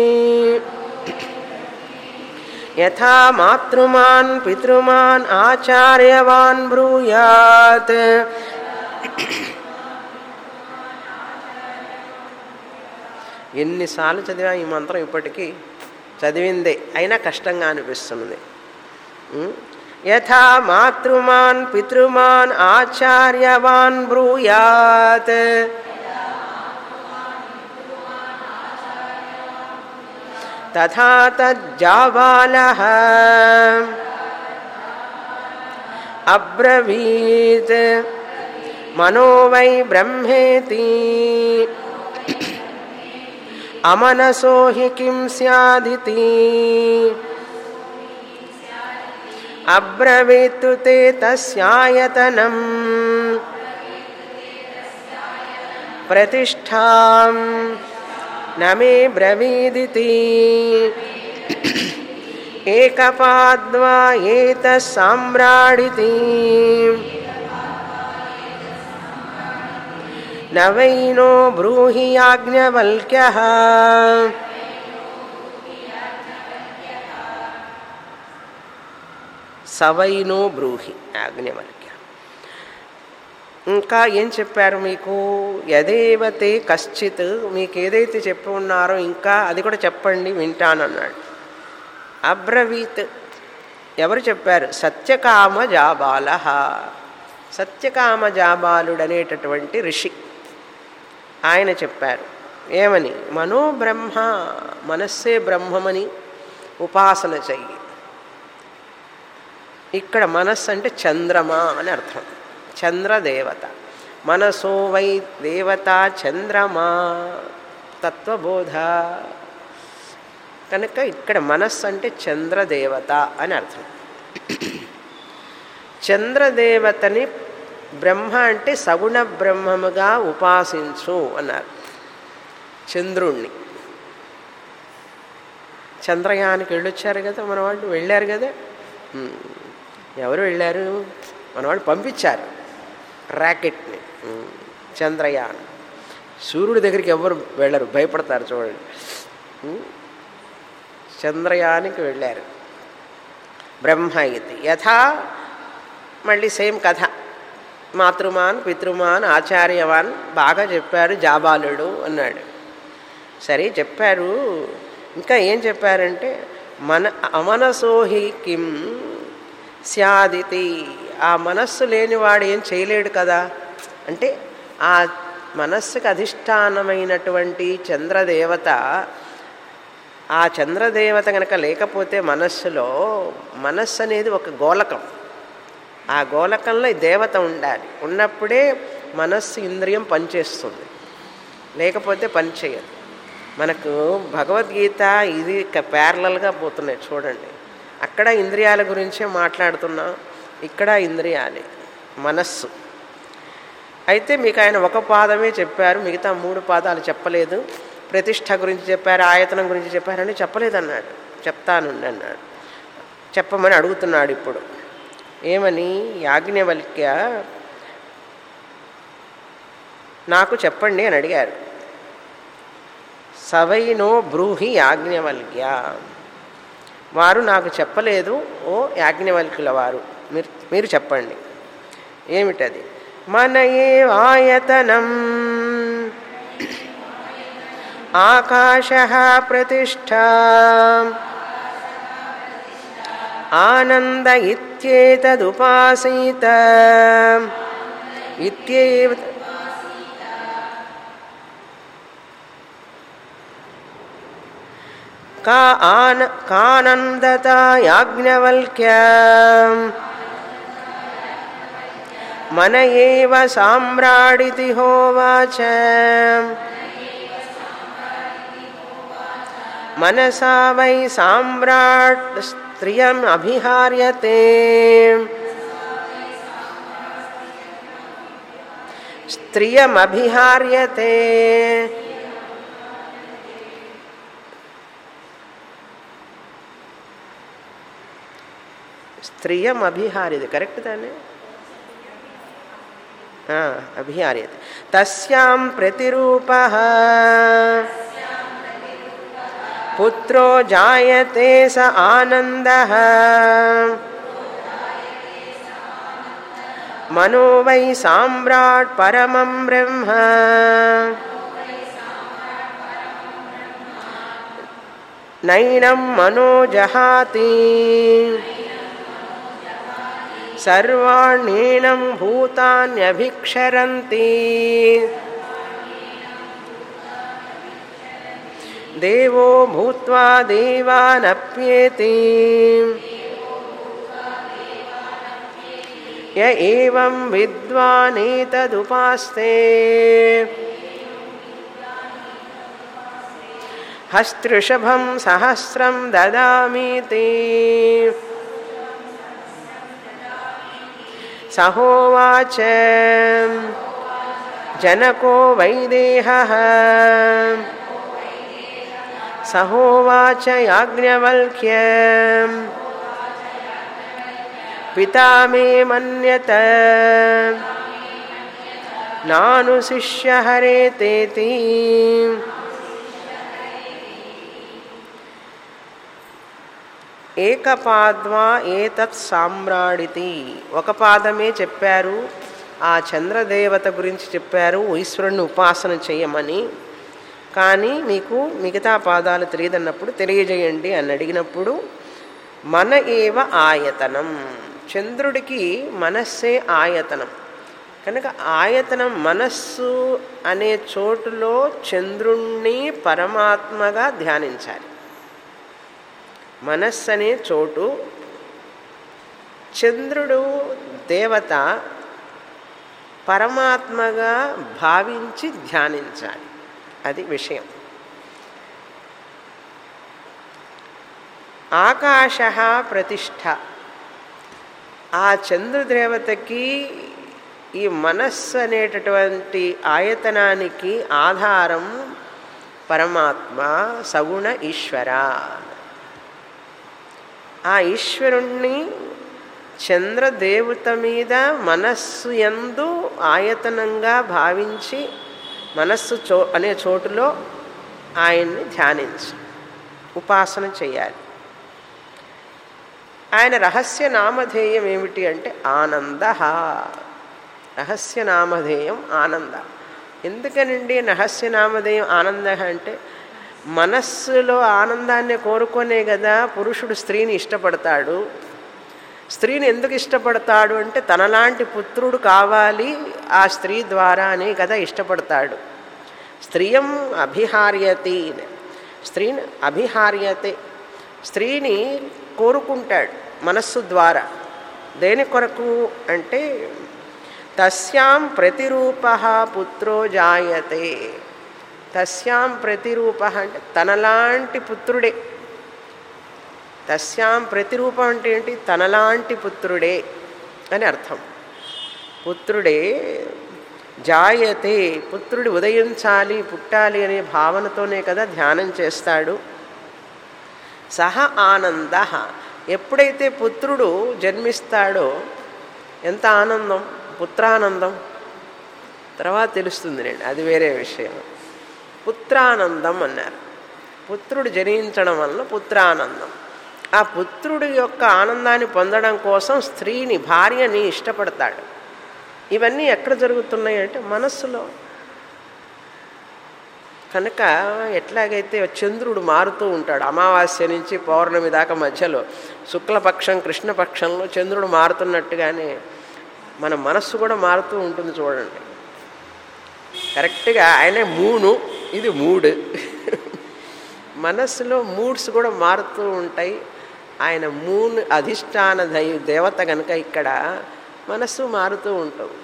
యథా మాతృమాన్ పితృమాన్ ఆచార్యవాన్ బ్రూయాత్ ఎన్నిసార్లు చదివా ఈ మంత్రం ఇప్పటికీ చదివిందే అయినా కష్టంగా అనిపిస్తున్నది ఉం? యథా మాతృమాన్ పితృమాన్ ఆచార్యవాన్ బ్రూయాత్ తథా తజ్జాబాలః అబ్రవీత్ మనో వై బ్రహ్మేతి అమనసో హి కిం స్యాదితి అబ్రవీత్తు తే తస్యాయతనం ప్రతిష్టాం నమే బ్రవీదితి ఏకపాద్వా ఏత సామ్రాడితి నవైనో బ్రూహి యాజ్ఞవల్క్య సవైనో బ్రూహి యాజ్ఞవల్క్య ఇంకా ఏం చెప్పారు మీకు యదేవతే కశ్చిత్ మీకు ఏదైతే చెప్పి ఉన్నారో ఇంకా అది కూడా చెప్పండి వింటానన్నాడు అబ్రవీత్ ఎవరు చెప్పారు సత్యకామ జాబాల సత్యకామ జాబాలుడు అనేటటువంటి ఋషి ఆయన చెప్పారు ఏమని మనోబ్రహ్మ మనస్సే బ్రహ్మమని ఉపాసన చెయ్యి ఇక్కడ మనస్సు అంటే చంద్రమా అని అర్థం చంద్రదేవత మనసో వై దేవత చంద్రమా తత్వబోధ కనుక ఇక్కడ మనస్సు అంటే చంద్రదేవత అని అర్థం చంద్రదేవతని బ్రహ్మ అంటే సగుణ బ్రహ్మముగా ఉపాసించు అన్నారు చంద్రుణ్ణి చంద్రయానికి వెళ్ళొచ్చారు కదా మన వాళ్ళు వెళ్ళారు కదా ఉమ్. ఎవరు వెళ్ళారు మన వాళ్ళు పంపించారు ర్యాకెట్ని ఉమ్. చంద్రయాన్ సూర్యుడి దగ్గరికి ఎవరు వెళ్ళరు భయపడతారు చూడండి ఉమ్. చంద్రయానికి వెళ్ళారు బ్రహ్మ ఇది యథా మళ్ళీ సేమ్ కథ మాతృమాన్ పితృమాన్ ఆచార్యవాన్ బాగా చెప్పారు జాబాలుడు అన్నాడు సరే చెప్పారు ఇంకా ఏం చెప్పారంటే మన అమనసోహి కిం స్యాదితి ఆ మనస్సు లేనివాడు ఏం చేయలేడు కదా అంటే ఆ మనస్సుకు అధిష్టానమైనటువంటి చంద్రదేవత ఆ చంద్రదేవత కనుక లేకపోతే మనస్సులో మనస్సు అనేది ఒక గోలకం ఆ గోలకంలో ఈ దేవత ఉండాలి ఉన్నప్పుడే మనస్సు ఇంద్రియం పనిచేస్తుంది లేకపోతే పనిచేయదు మనకు భగవద్గీత ఇది ప్యారలల్గా పోతున్నాయి చూడండి అక్కడ ఇంద్రియాల గురించే మాట్లాడుతున్నాం ఇక్కడ ఇంద్రియాలే మనస్సు అయితే మీకు ఆయన ఒక పాదమే చెప్పారు మిగతా మూడు పాదాలు చెప్పలేదు ప్రతిష్ట గురించి చెప్పారు ఆయతనం గురించి చెప్పారని చెప్పలేదు అన్నాడు చెప్తానుండి అన్నాడు చెప్పమని అడుగుతున్నాడు ఇప్పుడు ఏమని యాజ్ఞవల్క్య నాకు చెప్పండి అని అడిగారు సవైనో బ్రూహి యాజ్ఞవల్క్య వారు నాకు చెప్పలేదు ఓ యాజ్ఞవల్కుల వారు మీరు మీరు చెప్పండి ఏమిటది మన ఏ ఆయతనం ఆకాశ ప్రతిష్ట ఆనంద ఇత్యేతదుపాసీత ఇత్యేవ का आन कानन्दता याज्ञवल्क्य मन एव साम्राडिति होवाच मनसा वै साम्राट् स्त्रियम् अभिहार्यते स्त्रियमभिहार्यते స్త్రియం అభిహార్యతే కరెక్ట్ దాన్ని అభిహార్యతే తస్యాం ప్రతిరూప పుత్రో జాయతే స ఆనంద మనో వై సామ్రాట్ పరమం బ్రహ్మ నైనం మనో జహాతి సర్వాణ్యేనం భూతాన్యభిక్షరంతి దేవో భూత్వా దేవానప్యేతి య ఏవం విద్వానేతదుపాస్తే హస్తృషభం సహస్రం దదామీతి సహోవాచ జనకో వైదేహ సహోవాచ యాజ్ఞవల్క్య పితా మే మన్యత నాను శిష్య హరేతేతి ఏకపాద్వా ఏతత్ సామ్రాడితి ఒక పాదమే చెప్పారు ఆ చంద్రదేవత గురించి చెప్పారు ఈశ్వరుణ్ణి ఉపాసన చేయమని కానీ మీకు మిగతా పాదాలు తెలియదన్నప్పుడు తెలియజేయండి అని అడిగినప్పుడు మన ఏవ ఆయతనం చంద్రుడికి మనస్సే ఆయతనం కనుక ఆయతనం మనస్సు అనే చోటులో చంద్రుణ్ణి పరమాత్మగా ధ్యానించాలి మనస్సు అనే చోటు చంద్రుడు దేవత పరమాత్మగా భావించి ధ్యానించాలి అది విషయం ఆకాశ ప్రతిష్ట ఆ చంద్రదేవతకి ఈ మనస్సు అనేటటువంటి ఆయతనానికి ఆధారం పరమాత్మ సగుణ ఈశ్వర ఆ ఈశ్వరుణ్ణి చంద్రదేవత మీద మనస్సు ఎందు ఆయతనంగా భావించి మనస్సు చో అనే చోటులో ఆయన్ని ధ్యానించు ఉపాసన చేయాలి ఆయన రహస్య నామధేయం ఏమిటి అంటే ఆనంద రహస్య నామధేయం ఆనంద ఎందుకనండి రహస్య నామధేయం ఆనంద అంటే మనస్సులో ఆనందాన్ని కోరుకునే కదా పురుషుడు స్త్రీని ఇష్టపడతాడు స్త్రీని ఎందుకు ఇష్టపడతాడు అంటే తనలాంటి పుత్రుడు కావాలి ఆ స్త్రీ ద్వారా అని కదా ఇష్టపడతాడు స్త్రియం అభిహార్యతి స్త్రీని అభిహార్యతే స్త్రీని కోరుకుంటాడు మనస్సు ద్వారా దేని కొరకు అంటే తస్యాం ప్రతిరూప పుత్రో జాయతే తస్యాం ప్రతిరూప అంటే తనలాంటి పుత్రుడే తస్యాం ప్రతిరూపం అంటే ఏంటి తనలాంటి పుత్రుడే అని అర్థం పుత్రుడే జాయతే పుత్రుడి ఉదయించాలి పుట్టాలి అనే భావనతోనే కదా ధ్యానం చేస్తాడు సహ ఆనంద ఎప్పుడైతే పుత్రుడు జన్మిస్తాడో ఎంత ఆనందం పుత్రానందం తర్వాత తెలుస్తుంది నేను అది వేరే విషయం పుత్రానందం అన్నారు పుత్రుడు జనించడం వలన పుత్రానందం ఆ పుత్రుడి యొక్క ఆనందాన్ని పొందడం కోసం స్త్రీని భార్యని ఇష్టపడతాడు ఇవన్నీ ఎక్కడ జరుగుతున్నాయి అంటే మనస్సులో కనుక ఎట్లాగైతే చంద్రుడు మారుతూ ఉంటాడు అమావాస్య నుంచి పౌర్ణమి దాకా మధ్యలో శుక్లపక్షం కృష్ణపక్షంలో చంద్రుడు మారుతున్నట్టుగానే మన మనస్సు కూడా మారుతూ ఉంటుంది చూడండి కరెక్ట్గా ఆయనే మూను ఇది మూడు మనస్సులో మూడ్స్ కూడా మారుతూ ఉంటాయి ఆయన మూన్ అధిష్టాన దై దేవత కనుక ఇక్కడ మనస్సు మారుతూ ఉంటుంది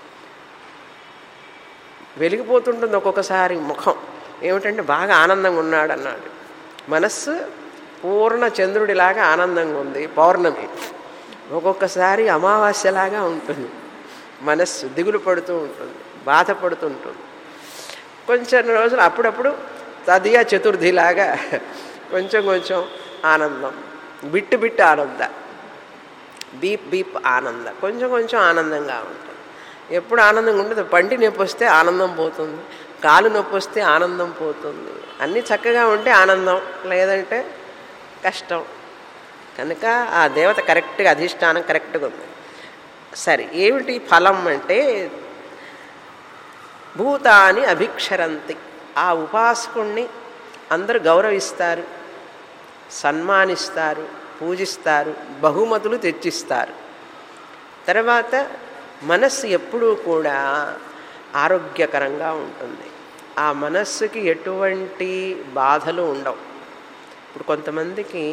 వెలిగిపోతుంటుంది ఒక్కొక్కసారి ముఖం ఏమిటంటే బాగా ఆనందంగా ఉన్నాడు అన్నాడు మనస్సు పూర్ణ చంద్రుడిలాగా ఆనందంగా ఉంది పౌర్ణమి ఒక్కొక్కసారి అమావాస్యలాగా ఉంటుంది మనస్సు దిగులు పడుతూ ఉంటుంది బాధపడుతుంటుంది కొంచెం రోజులు అప్పుడప్పుడు తదియా చతుర్థిలాగా కొంచెం కొంచెం ఆనందం బిట్టు బిట్టు ఆనంద బీప్ బీప్ ఆనంద కొంచెం కొంచెం ఆనందంగా ఉంటుంది ఎప్పుడు ఆనందంగా ఉండదు పంటి నొప్పి వస్తే ఆనందం పోతుంది కాలు నొప్పి వస్తే ఆనందం పోతుంది అన్నీ చక్కగా ఉంటే ఆనందం లేదంటే కష్టం కనుక ఆ దేవత కరెక్ట్గా అధిష్టానం కరెక్ట్గా ఉంది సరే ఏమిటి ఫలం అంటే భూతాన్ని అభిక్షరంతి ఆ ఉపాసకుణ్ణి అందరూ గౌరవిస్తారు సన్మానిస్తారు పూజిస్తారు బహుమతులు తెచ్చిస్తారు తర్వాత మనస్సు ఎప్పుడూ కూడా ఆరోగ్యకరంగా ఉంటుంది ఆ మనస్సుకి ఎటువంటి బాధలు ఉండవు ఇప్పుడు కొంతమందికి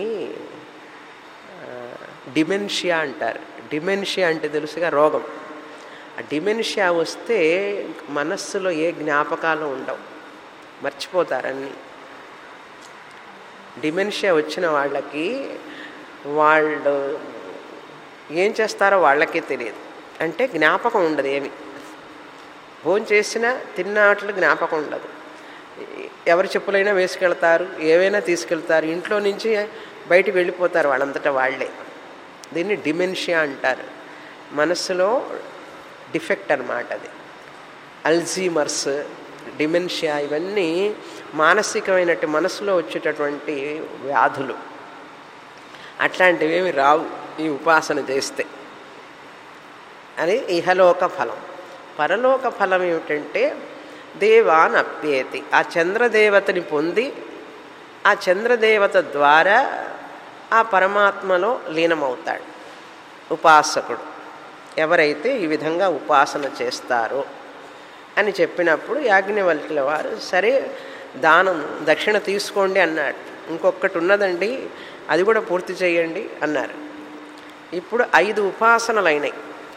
డిమెన్షియా అంటారు డిమెన్షియా అంటే తెలుసుగా రోగం ఆ డిమెన్షియా వస్తే మనస్సులో ఏ జ్ఞాపకాలు ఉండవు మర్చిపోతారన్నీ డిమెన్షియా వచ్చిన వాళ్ళకి వాళ్ళు ఏం చేస్తారో వాళ్ళకే తెలియదు అంటే జ్ఞాపకం ఉండదు ఏమి భోజనం చేసినా తిన్నట్లు జ్ఞాపకం ఉండదు ఎవరి చెప్పులైనా వేసుకెళ్తారు ఏవైనా తీసుకెళ్తారు ఇంట్లో నుంచి బయటికి వెళ్ళిపోతారు వాళ్ళంతటా వాళ్ళే దీన్ని డిమెన్షియా అంటారు మనస్సులో డిఫెక్ట్ అనమాట అది అల్జీమర్స్ డిమెన్షియా ఇవన్నీ మానసికమైనట్టు మనసులో వచ్చేటటువంటి వ్యాధులు అట్లాంటివేమి రావు ఈ ఉపాసన చేస్తే అని ఇహలోక ఫలం పరలోక ఫలం ఏమిటంటే దేవాన్ అప్యేతి ఆ చంద్రదేవతని పొంది ఆ చంద్రదేవత ద్వారా ఆ పరమాత్మలో లీనమవుతాడు ఉపాసకుడు ఎవరైతే ఈ విధంగా ఉపాసన చేస్తారో అని చెప్పినప్పుడు యాజ్ఞవల్కుల వారు సరే దానం దక్షిణ తీసుకోండి అన్నాడు ఇంకొకటి ఉన్నదండి అది కూడా పూర్తి చేయండి అన్నారు ఇప్పుడు ఐదు ఉపాసనలు అయినాయి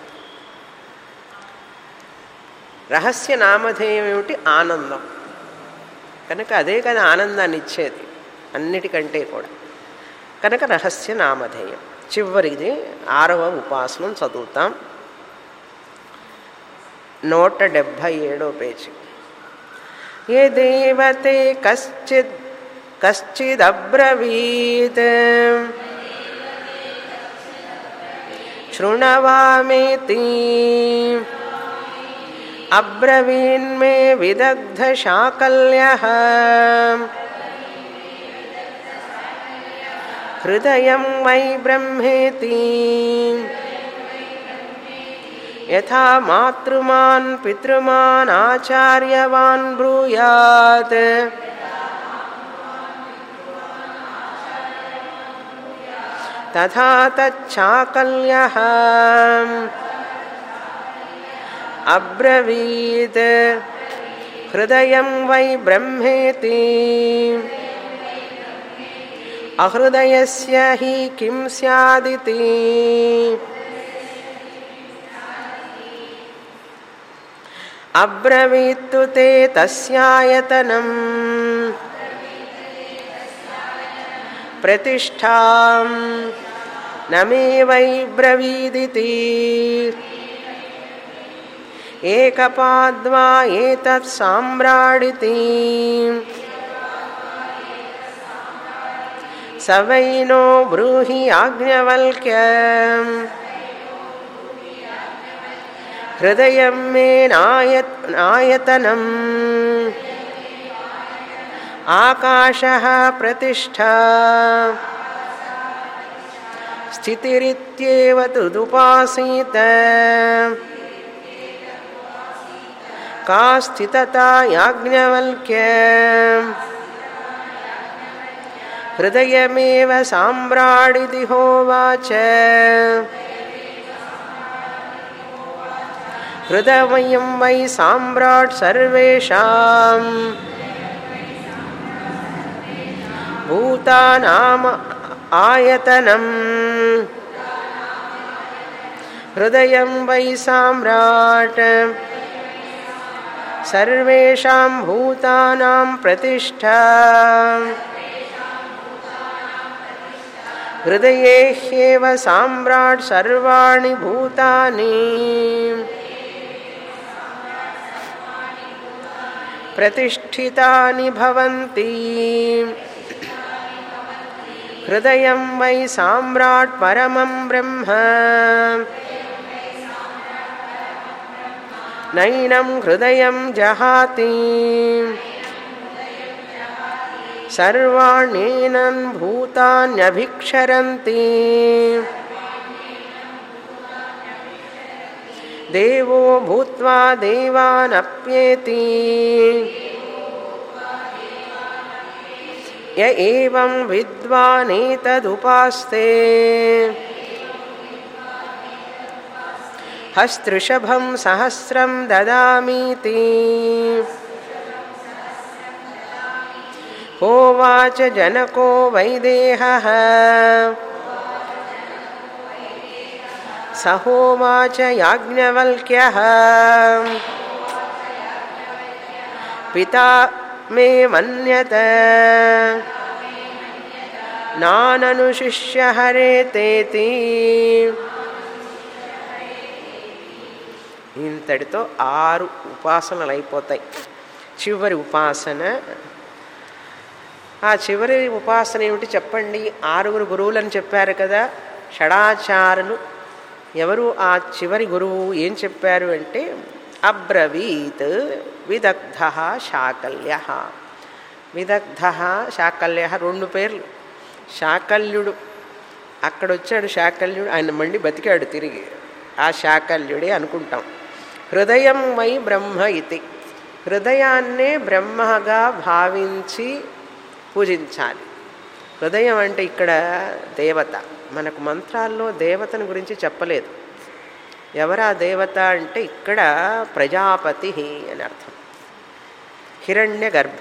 రహస్య నామధేయం ఏమిటి ఆనందం కనుక అదే కదా ఆనందాన్ని ఇచ్చేది అన్నిటికంటే కూడా కనుక రహస్య నామధేయం చివరిది ఆరవ ఉపాసనం చదువుతాం నూట డెబ్భై ఏడో పేజీ ఏ దేవతే కశ్చిత్ కశ్చిదబ్రవీత్ శృణవామేతి అబ్రవీన్మే విదగ్ధశాకల్య హృదయం వై బ్రహ్మేతి యథా మాతృమాన్ పితృమాన్ ఆచార్యవాన్ బ్రూయాత్ తథా తచ్చాకల్య అబ్రవీత్ హృదయం వై బ్రహ్మేతి అహృదయస్య హి కిం స్యాదితి అబ్రవీత్తు తే తస్యాయతనం ప్రతిష్టాం నమే వై బ్రవీదితి ఏకపాద్వా ఏతత్ సామ్రాడితి సవైనో బ్రూహి ఆజ్ఞవల్క్య హృదయం మే నాయత్ నాయతనం ఆకాశ ప్రతిష్ఠా స్థితిరిత్యేవ తదుపాసీత का स्थितता याज्ञवल्क्य हृदयमेव साम्राडिति होवाच हृदयं वै साम्राट् सर्वेषाम् भूतानाम् आयतनम् हृदयं वै साम्राट् सर्वेषां भूतानां प्रतिष्ठा हृदये ह्येव साम्राट् सर्वाणि भूतानि प्रतिष्ठितानि भवन्ति हृदयं वै साम्राट् परमं ब्रह्म नैनं हृदयं जहाति सर्वाण्येनं भूतान्यभिक्षरन्ति देवो भूत्वा देवानप्येति य एवं विद्वानेतदुपास्ते हस्तृषभं सहस्रं ददामीति होवाच जनको वैदेहः स होवाच याज्ञवल्क्यः पिता मे मन्यत नाननुशिष्य हरेतेति ఇంతటితో ఆరు ఉపాసనలు అయిపోతాయి చివరి ఉపాసన ఆ చివరి ఉపాసన ఏమిటి చెప్పండి ఆరుగురు గురువులని చెప్పారు కదా షడాచారులు ఎవరు ఆ చివరి గురువు ఏం చెప్పారు అంటే అబ్రవీత్ విదగ్ధ శాకల్య విదగ్ధ శాకల్య రెండు పేర్లు శాకల్యుడు అక్కడ వచ్చాడు శాకల్యుడు ఆయన మండి బతికాడు తిరిగి ఆ శాకల్యుడే అనుకుంటాం హృదయం వై బ్రహ్మ ఇతి హృదయాన్నే బ్రహ్మగా భావించి పూజించాలి హృదయం అంటే ఇక్కడ దేవత మనకు మంత్రాల్లో దేవతను గురించి చెప్పలేదు ఎవరా దేవత అంటే ఇక్కడ ప్రజాపతి అని అర్థం హిరణ్య గర్భ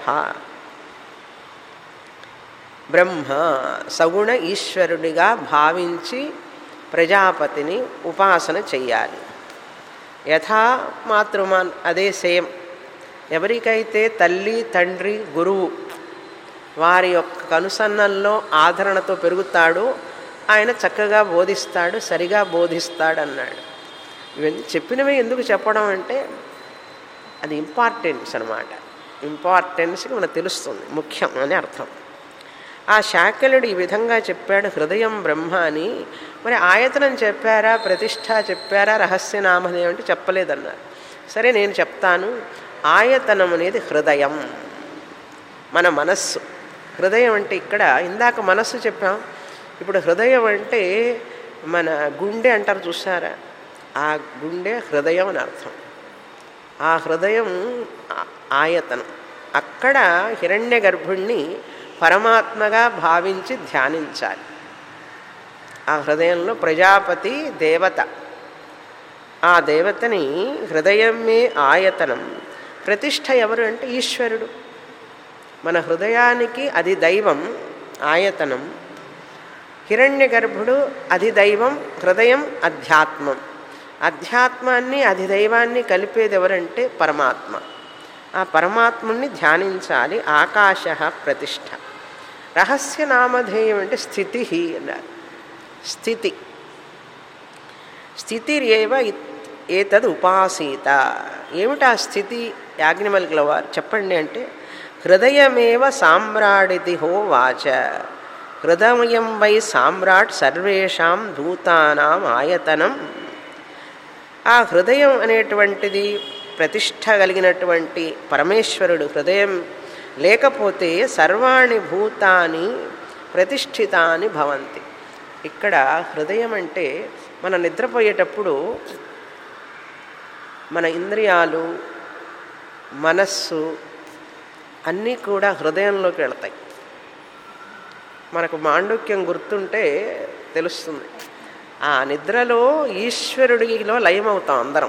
బ్రహ్మ సగుణ ఈశ్వరుడిగా భావించి ప్రజాపతిని ఉపాసన చెయ్యాలి యథా మాతృమాన్ అదే సేమ్ ఎవరికైతే తల్లి తండ్రి గురువు వారి యొక్క కనుసన్నల్లో ఆదరణతో పెరుగుతాడో ఆయన చక్కగా బోధిస్తాడు సరిగా బోధిస్తాడు అన్నాడు ఇవన్నీ చెప్పినవి ఎందుకు చెప్పడం అంటే అది ఇంపార్టెన్స్ అనమాట ఇంపార్టెన్స్కి మనకు తెలుస్తుంది ముఖ్యం అని అర్థం ఆ శాకలుడు ఈ విధంగా చెప్పాడు హృదయం బ్రహ్మ అని మరి ఆయతనం చెప్పారా ప్రతిష్ట చెప్పారా రహస్యనామధేయం అంటే చెప్పలేదన్నారు సరే నేను చెప్తాను ఆయతనం అనేది హృదయం మన మనస్సు హృదయం అంటే ఇక్కడ ఇందాక మనస్సు చెప్పాం ఇప్పుడు హృదయం అంటే మన గుండె అంటారు చూసారా ఆ గుండె హృదయం అని అర్థం ఆ హృదయం ఆయతనం అక్కడ హిరణ్య గర్భుణ్ణి పరమాత్మగా భావించి ధ్యానించాలి ఆ హృదయంలో ప్రజాపతి దేవత ఆ దేవతని హృదయమే ఆయతనం ప్రతిష్ట ఎవరు అంటే ఈశ్వరుడు మన హృదయానికి అది దైవం ఆయతనం హిరణ్య గర్భుడు అధిదైవం హృదయం అధ్యాత్మం అధ్యాత్మాన్ని అధిదైవాన్ని కలిపేది ఎవరంటే పరమాత్మ ఆ పరమాత్ముని ధ్యానించాలి ఆకాశ ప్రతిష్ట రహస్య నామధేయం అంటే స్థితి అన్నారు స్థితి స్థితిరేవ ఏతద్ ఉపాసీత ఏమిటా స్థితి యాజ్ఞవల్కుల వారు చెప్పండి అంటే హృదయమేవ సామ్రాడితి హో వాచ హృదయం వై సామ్రాట్ సర్వేషాం భూతానాం ఆయతనం ఆ హృదయం అనేటువంటిది ప్రతిష్ట కలిగినటువంటి పరమేశ్వరుడు హృదయం లేకపోతే సర్వాణి భూతాని ప్రతిష్ఠితాని భవంతి ఇక్కడ హృదయం అంటే మన నిద్రపోయేటప్పుడు మన ఇంద్రియాలు మనస్సు అన్నీ కూడా హృదయంలోకి వెళతాయి మనకు మాండుక్యం గుర్తుంటే తెలుస్తుంది ఆ నిద్రలో ఈశ్వరుడిలో లయమవుతాం అందరం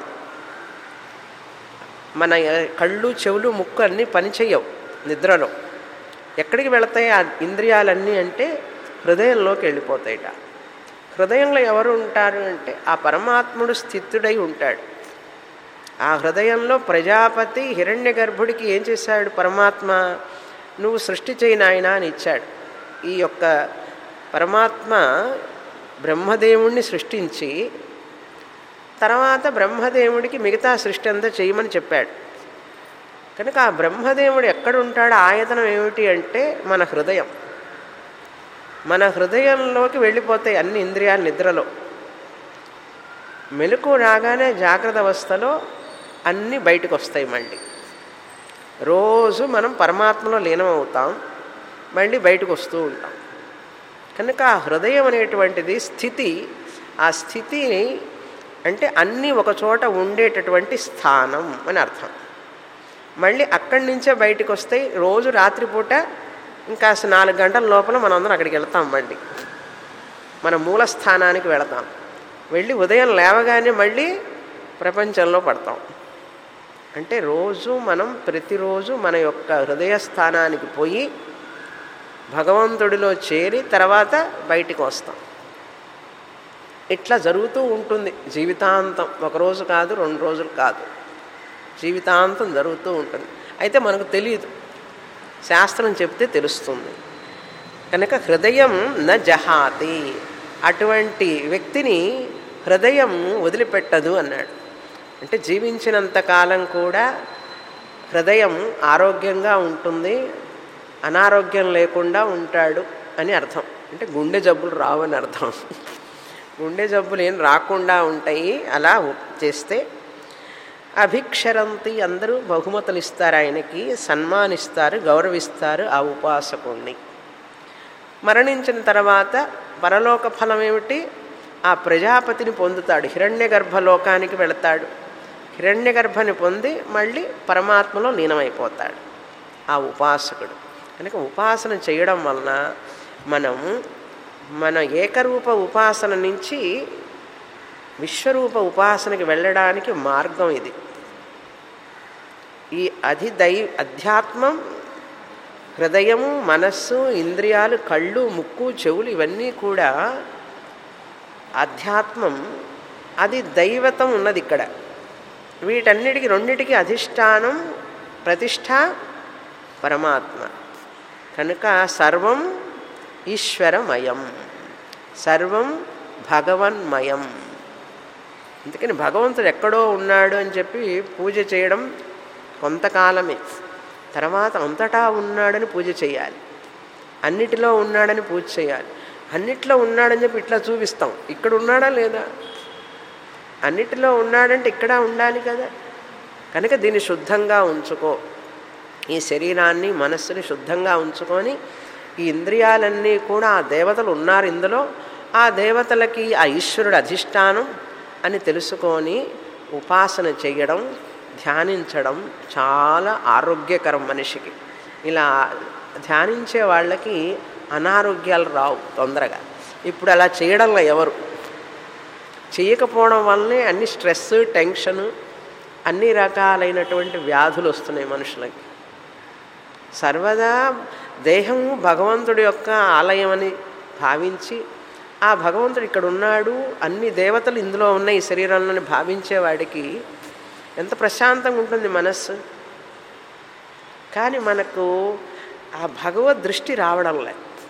మన కళ్ళు చెవులు ముక్కు అన్నీ పనిచేయవు నిద్రలో ఎక్కడికి వెళతాయి ఆ ఇంద్రియాలన్నీ అంటే హృదయంలోకి వెళ్ళిపోతాయిట హృదయంలో ఎవరు ఉంటారు అంటే ఆ పరమాత్ముడు స్థితుడై ఉంటాడు ఆ హృదయంలో ప్రజాపతి హిరణ్య గర్భుడికి ఏం చేశాడు పరమాత్మ నువ్వు సృష్టి చేయి నాయన అని ఇచ్చాడు ఈ యొక్క పరమాత్మ బ్రహ్మదేవుణ్ణి సృష్టించి తర్వాత బ్రహ్మదేవుడికి మిగతా సృష్టి అంతా చేయమని చెప్పాడు కనుక ఆ బ్రహ్మదేవుడు ఎక్కడ ఉంటాడో ఆయతనం ఏమిటి అంటే మన హృదయం మన హృదయంలోకి వెళ్ళిపోతాయి అన్ని ఇంద్రియాలు నిద్రలో మెలకు రాగానే జాగ్రత్త అవస్థలో అన్నీ బయటకు వస్తాయి మళ్ళీ రోజు మనం పరమాత్మలో లీనమవుతాం మళ్ళీ బయటకు వస్తూ ఉంటాం కనుక ఆ హృదయం అనేటువంటిది స్థితి ఆ స్థితిని అంటే అన్నీ ఒక చోట ఉండేటటువంటి స్థానం అని అర్థం మళ్ళీ అక్కడి నుంచే బయటకు వస్తాయి రోజు రాత్రిపూట ఇంకా నాలుగు గంటల లోపల మనం అందరం అక్కడికి వెళ్తాం మళ్ళీ మన మూల స్థానానికి వెళతాం వెళ్ళి ఉదయం లేవగానే మళ్ళీ ప్రపంచంలో పడతాం అంటే రోజు మనం ప్రతిరోజు మన యొక్క హృదయ స్థానానికి పోయి భగవంతుడిలో చేరి తర్వాత బయటికి వస్తాం ఇట్లా జరుగుతూ ఉంటుంది జీవితాంతం ఒకరోజు కాదు రెండు రోజులు కాదు జీవితాంతం జరుగుతూ ఉంటుంది అయితే మనకు తెలియదు శాస్త్రం చెప్తే తెలుస్తుంది కనుక హృదయం న జహాతి అటువంటి వ్యక్తిని హృదయం వదిలిపెట్టదు అన్నాడు అంటే జీవించినంత కాలం కూడా హృదయం ఆరోగ్యంగా ఉంటుంది అనారోగ్యం లేకుండా ఉంటాడు అని అర్థం అంటే గుండె జబ్బులు రావని అర్థం గుండె జబ్బులు ఏం రాకుండా ఉంటాయి అలా చేస్తే అభిక్షరంతి అందరూ బహుమతులు ఇస్తారు ఆయనకి సన్మానిస్తారు గౌరవిస్తారు ఆ ఉపాసకుణ్ణి మరణించిన తర్వాత పరలోక ఫలం ఏమిటి ఆ ప్రజాపతిని పొందుతాడు హిరణ్య గర్భలోకానికి వెళతాడు హిరణ్య గర్భని పొంది మళ్ళీ పరమాత్మలో లీనమైపోతాడు ఆ ఉపాసకుడు కనుక ఉపాసన చేయడం వలన మనం మన ఏకరూప ఉపాసన నుంచి విశ్వరూప ఉపాసనకి వెళ్ళడానికి మార్గం ఇది ఈ అధి దై అధ్యాత్మం హృదయము మనస్సు ఇంద్రియాలు కళ్ళు ముక్కు చెవులు ఇవన్నీ కూడా అధ్యాత్మం అది దైవతం ఉన్నది ఇక్కడ వీటన్నిటికీ రెండిటికి అధిష్టానం ప్రతిష్ట పరమాత్మ కనుక సర్వం ఈశ్వరమయం సర్వం భగవన్మయం అందుకని భగవంతుడు ఎక్కడో ఉన్నాడు అని చెప్పి పూజ చేయడం కొంతకాలమే తర్వాత అంతటా ఉన్నాడని పూజ చేయాలి అన్నిటిలో ఉన్నాడని పూజ చేయాలి అన్నిట్లో ఉన్నాడని చెప్పి ఇట్లా చూపిస్తాం ఇక్కడ ఉన్నాడా లేదా అన్నిటిలో ఉన్నాడంటే ఇక్కడ ఉండాలి కదా కనుక దీన్ని శుద్ధంగా ఉంచుకో ఈ శరీరాన్ని మనస్సుని శుద్ధంగా ఉంచుకొని ఈ ఇంద్రియాలన్నీ కూడా ఆ దేవతలు ఉన్నారు ఇందులో ఆ దేవతలకి ఆ ఈశ్వరుడు అధిష్టానం అని తెలుసుకొని ఉపాసన చేయడం ధ్యానించడం చాలా ఆరోగ్యకరం మనిషికి ఇలా ధ్యానించే వాళ్ళకి అనారోగ్యాలు రావు తొందరగా ఇప్పుడు అలా చేయడంలో ఎవరు చేయకపోవడం వల్లనే అన్ని స్ట్రెస్ టెన్షన్ అన్ని రకాలైనటువంటి వ్యాధులు వస్తున్నాయి మనుషులకి సర్వదా దేహము భగవంతుడి యొక్క ఆలయం అని భావించి ఆ భగవంతుడు ఇక్కడ ఉన్నాడు అన్ని దేవతలు ఇందులో ఉన్నాయి ఈ శరీరంలోని భావించేవాడికి ఎంత ప్రశాంతంగా ఉంటుంది మనస్సు కానీ మనకు ఆ భగవద్ దృష్టి రావడంలే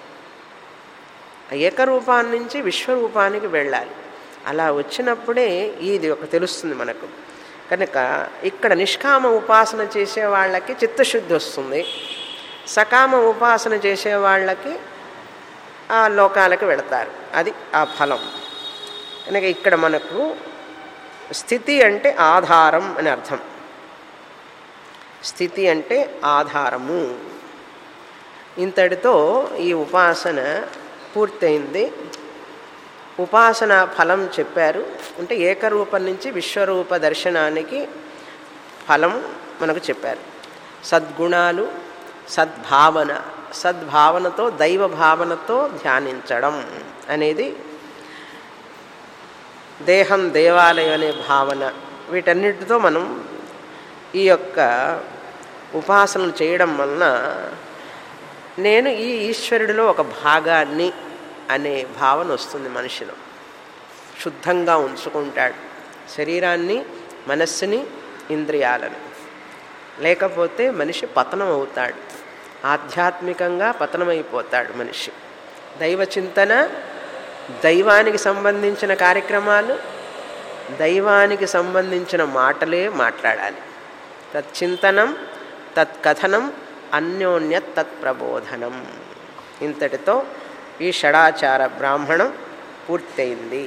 ఏకరూపాన్ని నుంచి విశ్వరూపానికి వెళ్ళాలి అలా వచ్చినప్పుడే ఇది ఒక తెలుస్తుంది మనకు కనుక ఇక్కడ నిష్కామ ఉపాసన చేసే వాళ్ళకి చిత్తశుద్ధి వస్తుంది సకామ ఉపాసన చేసే వాళ్ళకి ఆ లోకాలకు వెళతారు అది ఆ ఫలం కనుక ఇక్కడ మనకు స్థితి అంటే ఆధారం అని అర్థం స్థితి అంటే ఆధారము ఇంతటితో ఈ ఉపాసన పూర్తయింది ఉపాసన ఫలం చెప్పారు అంటే ఏకరూపం నుంచి విశ్వరూప దర్శనానికి ఫలం మనకు చెప్పారు సద్గుణాలు సద్భావన సద్భావనతో దైవ భావనతో ధ్యానించడం అనేది దేహం దేవాలయం అనే భావన వీటన్నిటితో మనం ఈ యొక్క ఉపాసనలు చేయడం వలన నేను ఈ ఈశ్వరుడిలో ఒక భాగాన్ని అనే భావన వస్తుంది మనిషిలో శుద్ధంగా ఉంచుకుంటాడు శరీరాన్ని మనస్సుని ఇంద్రియాలను లేకపోతే మనిషి పతనం అవుతాడు ఆధ్యాత్మికంగా పతనమైపోతాడు మనిషి దైవ చింతన దైవానికి సంబంధించిన కార్యక్రమాలు దైవానికి సంబంధించిన మాటలే మాట్లాడాలి తచ్చింతనం తత్కథనం అన్యోన్య తత్ప్రబోధనం ఇంతటితో ఈ షడాచార బ్రాహ్మణం పూర్తయింది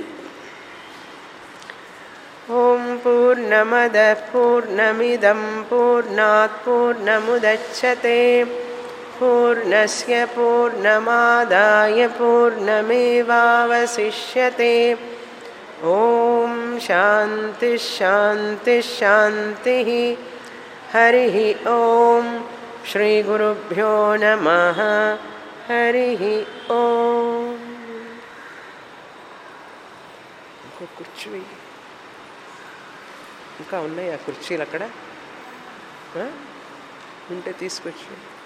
ఓం పూర్ణమద పూర్ణమిదం పూర్ణాత్ పూర్ణముదచ్చతే పూర్ణస్య పూర్ణమాదాయ పూర్ణమేవావశిష్యతే ఓం శాంతి శాంతి శాంతి హరి ఓం శ్రీ గురుభ్యో నమ హరి ఓం ఇంకో కుర్చీ వెయ్యి. ఇంకా ఉన్నాయి ఆ కుర్చీలు అక్కడ ఆ? ఉంటే తీసుకొచ్చి